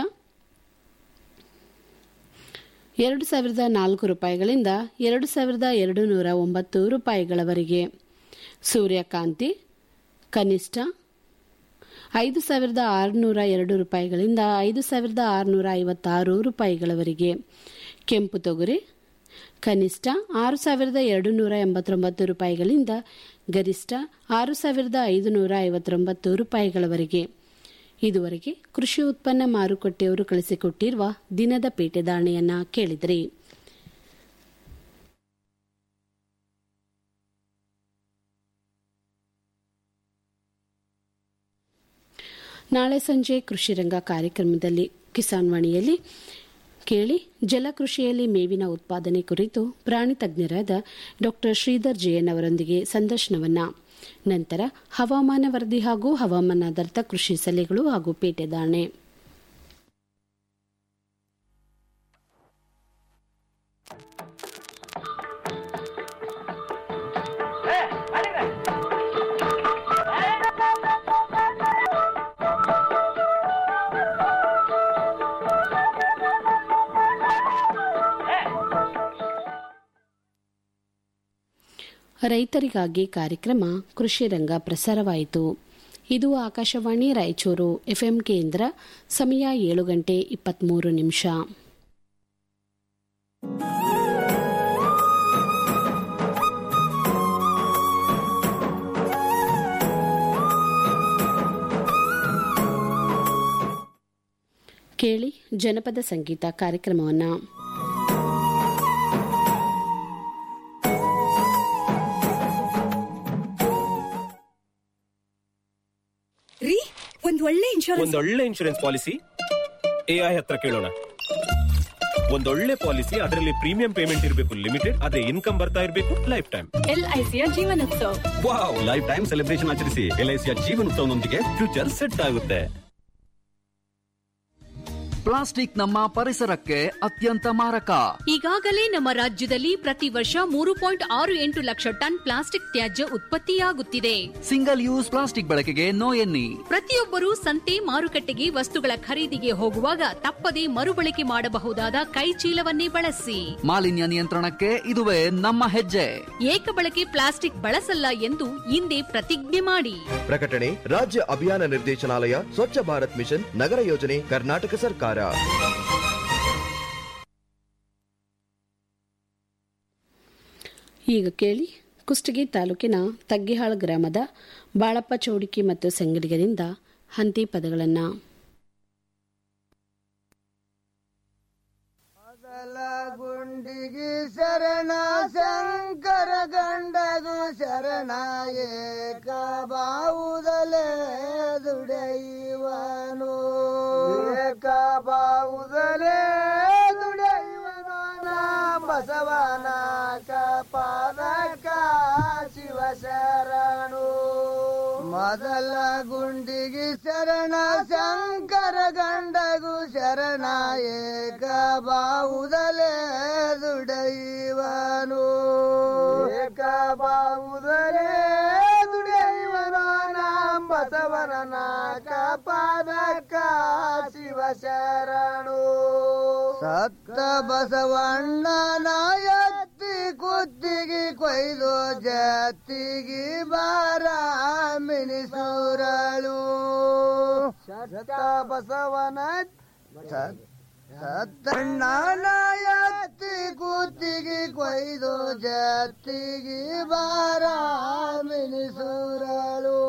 ಎರಡು ಸಾವಿರದ ನಾಲ್ಕು ರೂಪಾಯಿಗಳಿಂದ ಎರಡು ಸಾವಿರದ ಎರಡು ನೂರ ಒಂಬತ್ತು ರೂಪಾಯಿಗಳವರೆಗೆ ಸೂರ್ಯಕಾಂತಿ ಕನಿಷ್ಠ ಐದು ಸಾವಿರದ ಆರುನೂರ ಎರಡು ರೂಪಾಯಿಗಳಿಂದ ಐದು ಸಾವಿರದ ಆರುನೂರ ಐವತ್ತಾರು ರೂಪಾಯಿಗಳವರೆಗೆ ಕೆಂಪು ತೊಗರಿ ಕನಿಷ್ಠ ಆರು ಸಾವಿರದ ಎರಡು ನೂರ ಎಂಬತ್ತೊಂಬತ್ತು ರೂಪಾಯಿಗಳಿಂದ ಗರಿಷ್ಠ ಆರು ಸಾವಿರದ ಐದುನೂರ ಐವತ್ತೊಂಬತ್ತು ರೂಪಾಯಿಗಳವರೆಗೆ ಇದುವರೆಗೆ ಕೃಷಿ ಉತ್ಪನ್ನ ಮಾರುಕಟ್ಟೆಯವರು ಕಳಿಸಿಕೊಟ್ಟಿರುವ ದಿನದ ಪೇಟೆ ಧಾರಣೆಯನ್ನ ಕೇಳಿದ್ರಿ ನಾಳೆ ಸಂಜೆ ಕೃಷಿ ರಂಗ ಕಾರ್ಯಕ್ರಮದಲ್ಲಿ ಕಿಸಾನ್ ವಾಣಿಯಲ್ಲಿ ಕೇಳಿ ಜಲಕೃಷಿಯಲ್ಲಿ ಮೇವಿನ ಉತ್ಪಾದನೆ ಕುರಿತು ಪ್ರಾಣಿ ತಜ್ಞರಾದ ಡಾ ಶ್ರೀಧರ್ ಜಯನ್ ಅವರೊಂದಿಗೆ ಸಂದರ್ಶನವನ್ನ ನಂತರ ಹವಾಮಾನ ವರದಿ ಹಾಗೂ ಹವಾಮಾನಾಧಾರಿತ ಕೃಷಿ ಸಲಹೆಗಳು ಹಾಗೂ ಪೇಟೆ ಧಾರಣೆ ರೈತರಿಗಾಗಿ ಕಾರ್ಯಕ್ರಮ ಕೃಷಿ ರಂಗ ಪ್ರಸಾರವಾಯಿತು ಇದು ಆಕಾಶವಾಣಿ ರಾಯಚೂರು ಎಫ್ಎಂ ಕೇಂದ್ರ ಸಮಯ ಏಳು ಗಂಟೆ ಇಪ್ಪತ್ಮೂರು ನಿಮಿಷ ಕೇಳಿ ಜನಪದ ಸಂಗೀತ ಕಾರ್ಯಕ್ರಮವನ್ನು ರೀ ಒಂದ್ ಒಳ್ಳೆ ಇನ್ಶೂರೆನ್ಸ್ ಒಂದೊಳ್ಳೆ ಇನ್ಶೂರೆನ್ಸ್ ಪಾಲಿಸಿ ಎಐ ಹತ್ರ ಕೇಳೋಣ ಒಂದೊಳ್ಳೆ ಪಾಲಿಸಿ ಅದರಲ್ಲಿ ಪ್ರೀಮಿಯಂ ಪೇಮೆಂಟ್ ಇರಬೇಕು ಲಿಮಿಟೆಡ್ ಅದೇ ಇನ್ಕಮ್ ಬರ್ತಾ ಇರಬೇಕು ಲೈಫ್ ಟೈಮ್ ಎಲ್ಐಸಿಯ ಜೀವನೋತ್ಸವ ವಾವ್ ಲೈಫ್ ಟೈಮ್ ಸೆಲೆಬ್ರೇಷನ್ ಆಚರಿಸಿ ಎಲ್ಐಸಿಯ ಜೀವನೋತ್ಸವನೊಂದಿಗೆ ಫ್ಯೂಚರ್ ಸೆಟ್ ಆಗುತ್ತೆ ಪ್ಲಾಸ್ಟಿಕ್ ನಮ್ಮ ಪರಿಸರಕ್ಕೆ ಅತ್ಯಂತ ಮಾರಕ ಈಗಾಗಲೇ ನಮ್ಮ ರಾಜ್ಯದಲ್ಲಿ ಪ್ರತಿ ವರ್ಷ ಮೂರು ಪಾಯಿಂಟ್ ಆರು ಎಂಟು ಲಕ್ಷ ಟನ್ ಪ್ಲಾಸ್ಟಿಕ್ ತ್ಯಾಜ್ಯ ಉತ್ಪತ್ತಿಯಾಗುತ್ತಿದೆ ಸಿಂಗಲ್ ಯೂಸ್ ಪ್ಲಾಸ್ಟಿಕ್ ಬಳಕೆಗೆ ನೋ ಎನ್ನಿ ಪ್ರತಿಯೊಬ್ಬರೂ ಸಂತೆ ಮಾರುಕಟ್ಟೆಗೆ ವಸ್ತುಗಳ ಖರೀದಿಗೆ ಹೋಗುವಾಗ ತಪ್ಪದೇ ಮರುಬಳಕೆ ಮಾಡಬಹುದಾದ ಕೈ ಚೀಲವನ್ನೇ ಬಳಸಿ ಮಾಲಿನ್ಯ ನಿಯಂತ್ರಣಕ್ಕೆ ಇದುವೇ ನಮ್ಮ ಹೆಜ್ಜೆ ಏಕಬಳಕೆ ಪ್ಲಾಸ್ಟಿಕ್ ಬಳಸಲ್ಲ ಎಂದು ಇಂದೇ ಪ್ರತಿಜ್ಞೆ ಮಾಡಿ ಪ್ರಕಟಣೆ ರಾಜ್ಯ ಅಭಿಯಾನ ನಿರ್ದೇಶನಾಲಯ ಸ್ವಚ್ಛ ಭಾರತ್ ಮಿಷನ್ ನಗರ ಯೋಜನೆ ಕರ್ನಾಟಕ ಸರ್ಕಾರ ಕರ್ನಾಟಕ ಸರ್ಕಾರ. ಜನಪದ ಸಂಗೀತ ಕಾರ್ಯಕ್ರಮವನ್ನು ಕೇಳಿದಿರಿ ಜನಪದ ಸಂಗೀತ ಕಾರ್ಯಕ್ರಮವನ್ನು ಕೇಳಿದಿರಿ. ಪ್ರಸ್ತುತಪಡಿಸಿದವರು ಡಾಕ್ಟರ್ ಈಗ ಕೇಳಿ ಕುಷ್ಟಗಿ ತಾಲೂಕಿನ ತಗ್ಗಿಹಾಳ ಗ್ರಾಮದ ಬಾಳಪ್ಪ ಚೌಡಿಕಿ ಮತ್ತು ಸಂಗಡಿಗರಿಂದ ಹಂತಿ ಪದಗಳನ್ನು ಗುಂಡಿಗಿ ಶರಣ ಶಂಕರ ಗಂಡಗು ಶರಣ ಏಕ ಬಾವುದಲೇ ದುಡೈವನು ಏಕ ಬಾವುದಲೇ ದುಡೈವನ ಬಸವನ ಕಪಾದಕ ಶಿವ ಶರಣು ಮೊದಲ ಗುಂಡಿಗಿ ಶರಣ ಶಂಕರ ಗಂಡಗು ಶರಣ ಏಕ ಬಾವುದಲೇ ದುಡೈವನು ಏಕ ಬಾವುದಲೇ ದುಡೈವನು ನಾಂ ಬಸವನ ನಾಕ ಪಾದಕ ಶಿವ ಶರಣು ಸತ್ತ ಬಸವಣ್ಣನ ಎತ್ತಿ ಕುತ್ತಿಗೆ ಕೊಯ್ದು ಜತ್ತಿಗೆ ಬಾರ ಮಿನಿಸೂರಳು ಸತ್ತ ಬಸವನ ಸತ್ತಣ್ಣನ ಎತ್ತಿ ಕುತ್ತಿಗೆ ಕೊಯ್ದು ಜತ್ತಿಗೆ ಬಾರ ಮಿನಿಸೂರಳು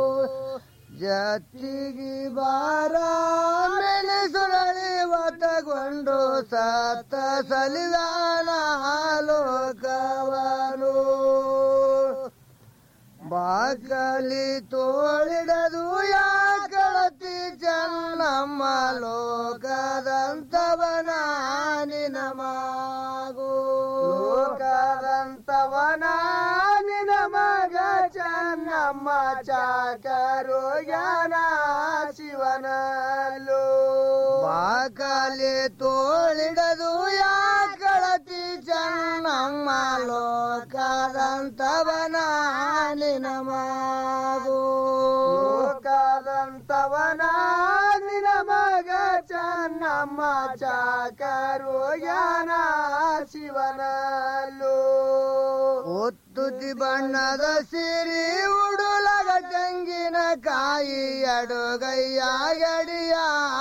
ಜತ್ತಿಗೆ ಬಾರ ಮೆಣಸುರಳಿ ಒತ್ತಗೊಂಡು ಸತ್ತ ಸಲಿದಾನ ಲೋಕವನು ಬಾಕಲಿ ತೋಳಿಡದು ಯಾಕಳತಿ ಚೆನ್ನಮ್ಮ ಲೋಕದಂತವನ ನಿನ ಮಾಗು ಲೋಕದಂತವನ ನಿನ ಮಗ ಚೆನ್ನಮ್ಮ ಚಾಕರು ಜ್ಞಾನ ಶಿವನಲ್ಲೋ ಬಾಕಲಿ ತೋಳಿಡದು ಯಾಕಳತಿ ಚೆನ್ನಮ್ಮ ಲೋಕದಂತವನ ನಿನ ಮಾಗು ಲೋಕದಂತವನ ನಿನ ಮಗ ಚೆನ್ನಮ್ಮ ಚಾಕರು ಜ್ಞಾನ ಶಿವನಲ್ಲೋ ಒತ್ತುತಿ ಬಣ್ಣದ ಸಿರಿ ಉಡುಲಗ ತೆಂಗಿನ ಕಾಯಿ ಅಡುಗಯ್ಯ ಗಡಿಯ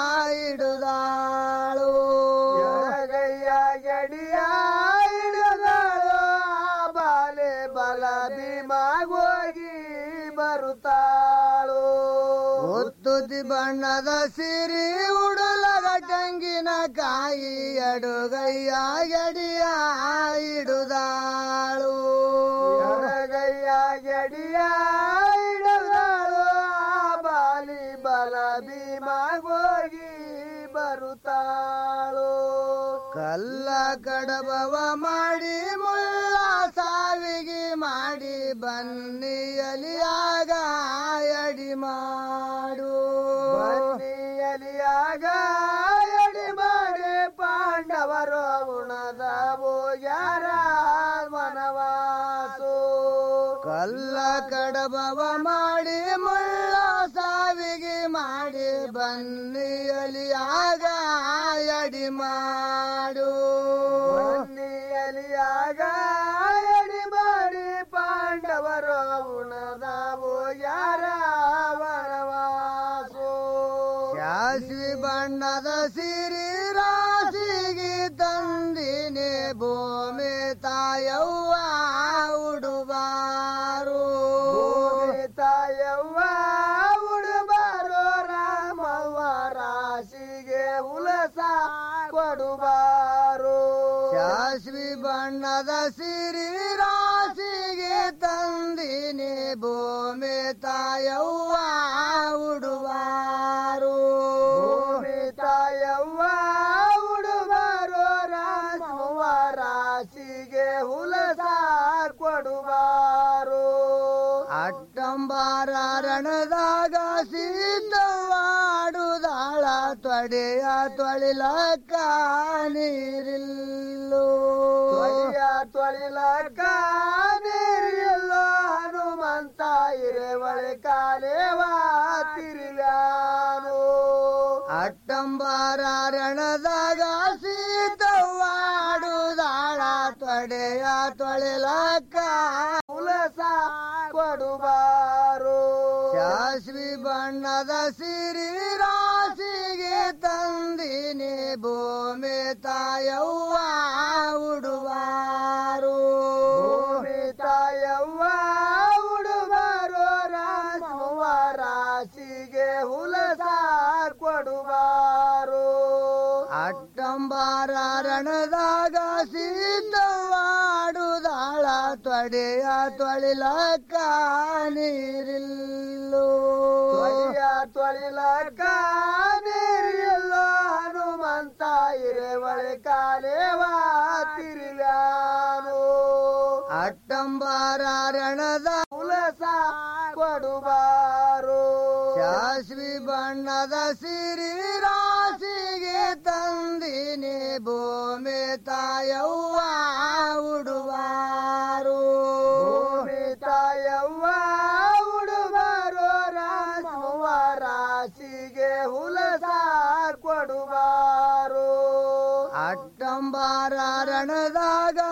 ಇಡುದಾಳು ಎಡಗಯ್ಯ ಗಡಿಯ ಇಡುದಾಳು ಆ ಬಾಲೆ ಬಲ ಭೀಮಾಗೋಗಿ ಬರುತ್ತಾಳು ಒತ್ತುತಿ ಬಣ್ಣದ ಸಿರಿ ಉಡುಲಗ ತೆಂಗಿನ ಕಾಯಿ ಅಡುಗಯ್ಯ ಗಡಿಯ ಇಡುದಾಳು ಎಡಗಯ್ಯ ಗಡಿಯ ಇಡುದಾಳು ಆ ಬಾಲಿ ಬಲ ಭೀಮಾಗೋಗಿ ಬರುತ್ತಾಳು ಕಲ್ಲ ಕಡಬವ ಮಾಡಿ ಮುಳ್ಳ ಸಾವಿಗೆ ಮಾಡಿ ಬನ್ನಿಯಲಿಯಾಗ ಎಡಿ ಮಾಡು ಬನ್ನಿಯಲಿಯಾಗ ಎಡಿ ಮಾಡಿ ಪಾಂಡವರು ಉಣದ ಯಾರ ವನವಾಸು ಕಲ್ಲ ಕಡಬವ ಮಾಡಿ ಮುಳ್ಳ ಸಾವಿಗೆ ಮಾಡಿ ಬನ್ನಿಯಲಿಯಾಗ ಎಡಿ ಮಾಡು ಬನ್ನಿಯಲಿಯಾಗ ಎಡಿ ಮಾಡಿ ಪಾಂಡವರು ಉಣದವು ಯಾರ ವನವಾಸು ಶಾಸ್ವಿ ಬಣ್ಣದ ಸಿರಿ ರಾಶಿಗೆ ತಂದಿನಿ ಭೂಮಿ ತಾಯವ್ವ ಉಡುಬಾರು ತಾಯವ್ವ ಉಡುಬಾರು ರಾಮವ್ವ ರಾಶಿಗೆ ಉಲಸ ಕೊಡುಬಾರು ಶಾಸ್ವಿ ಬಣ್ಣದ ಸಿರಿ ರಾಶಿಗೆ ತಂದಿನಿ ಭೂಮಿ ತಾಯವ್ವ ಉಡುಬಾರು ಭೂಮಿ ತಾಯವ್ವ ಉಡುಬಾರು ರಾಮವ್ವ ರಾಶಿಗೆ ಹುಲಸ ಕೊಡುಬಾರು ಅಟ್ಟಂಬಾರ ರಣದಾಗ ಸೀತವಾಡುದಾಳ ತೊಡೆಯ ತೊಳಿಲಕ್ಕ ನೀರಿಲ್ಲೋ ತೊಡೆಯ ತೊಳಿಲಕ್ಕ ನೀರಿಲ್ಲೋ ಹನುಮಂತ ಇರೆವಳೆ ಕಾಲೇವಾ ತಿರುಗಾನು ಅಟ್ಟಂಬಾರ ರಣದಾಗ ಸೀತವಾಡುದಾಳ ತೊಡೆಯ ತೊಳಿಲಕ್ಕ ಉಲಸ ಕೊಡುಬಾರು ಶಾಸ್ವಿ ಬಣ್ಣದ ಸಿರಿ ರಾಶಿಗೆ ತಂದಿನಿ ಭೂಮಿ ತಾಯವ್ವ ಉಡುವಾರು ಭೂಮಿ ರಣದಾಗ ಸೀತವಾಡುದಾಳ ತೊಡೆಯ ತೊಳಿಲಕ್ಕ ನೀರಿಲ್ಲೋ ತೊಡೆಯ ತೊಳಿಲಕ್ಕ ನೀರಿಲ್ಲೋ ಹನುಮಂತ ಇರೆವಳೆ ಕಾಲೇವಾ ತಿರುವ್ಯಾನು ಅಟ್ಟಂಬಾರ ರಣದ ಉಲಸ ಕೊಡುಬಾರು ಶಾಸ್ವಿ ಬಣ್ಣದ ಸಿರಿ ರಾಶಿಗೆ ತಂದಿನಿ ಭೂಮಿ ತಾಯವ್ವ ಉಡುವಾರು ಭೂಮಿ ತಾಯವ್ವ ಉಡುವಾರು ರಾಸುವ ರಾಶಿಗೆ ಹುಲಸ ಕೊಡುವಾರು ಅಟ್ಟಂಬಾರ ರಣದಾಗ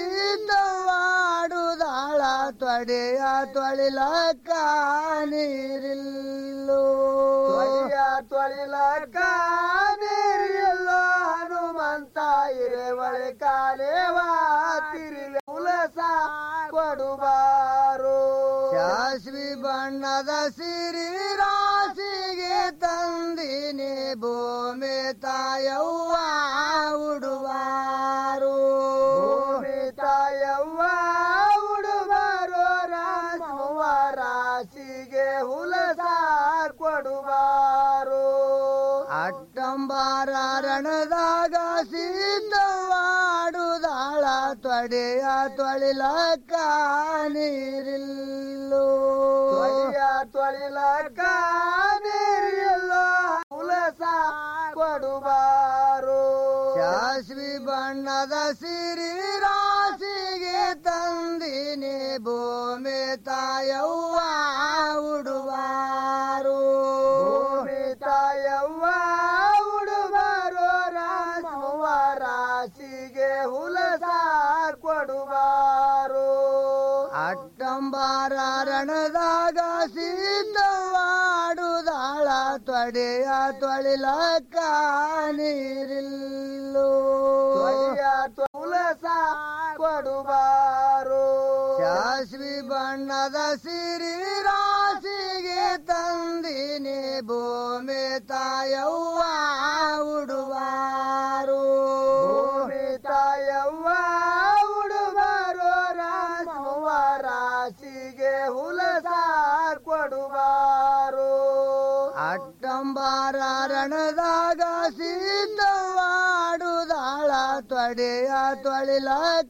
ಸೀತವಾಡುದಾಳ ತೊಡೆಯ ತೊಳಿಲಕ್ಕ ನೀರಿಲ್ಲೋ ತೊಡೆಯ ತೊಳಿಲಕ್ಕ ನೀರಿಲ್ಲೋ ಹನುಮಂತ ಇರೆವಳೆ ಕಾಲೇವಾ ತಿರುವೆ ಉಲಸ ಕೊಡುಬಾರು ಶಾಸ್ವಿ ಬಣ್ಣದ ಸಿರಿ ರಾಶಿಗೆ ತಂದಿನಿ ಭೂಮಿ ತಾಯವ್ವ ಉಡುವಾರು ಭೂಮಿ ತಾಯವ್ವ ಉಡುವಾರು ರಾಸುವ ರಾಶಿಗೆ ಹುಲಸ ಕೊಡುವಾರು ಅಟ್ಟಂಬಾರ ರಣದಾಗ ಸೀತವಾಡುದಾಳ ತೊಡೆಯ ತೊಳಿಲಕ್ಕ ನೀರಿಲ್ಲೋ ತೊಡೆಯ ತೊಳಿಲಕ್ಕ ನೀರಿಲ್ಲೋ ಹುಲಸ ಕೊಡುಬಾರು ಶಾಸ್ವಿ ಬಣ್ಣದ ಸಿರಿ ರಾಶಿಗೆ ತಂದಿನಿ ಭೂಮಿ ತಾಯವ್ವ ಉಡುವಾರು ಭೂಮಿ ತಾಯವ್ವ ಉಡುವಾರು ರಾಸುವ ರಾಶಿಗೆ ಹುಲಸ ಕೊಡುವಾರು ಅಟ್ಟಂಬಾರ ರಣದಾಗ ಸೀತವಾಡುದಾಳ ತೊಡೆಯ ತೊಳಿಲಕ್ಕ ನೀರಿಲ್ಲೋ ತೊಡೆಯ ತುಲಸ ಕೊಡುವಾರು ಶಾಸ್ವಿ ಬಣ್ಣದ ಸಿರಿ ರಾಶಿಗೆ ತಂದಿನಿ ಭೂಮಿ ತಾಯವ್ವ ಉಡುವಾರು ಭೂಮಿ ತಾಯವ್ವ ಉಡುವಾರು ರಾಸುವ ರಾಶಿಗೆ ಹುಲಸ ಕೊಡುವಾರು ಅಟ್ಟಂಬಾರ ರಣದಾಗ ಸೀತವಾಡುದಾಳ ತೊಡೆಯ ತೊಳಿಲಕ್ಕ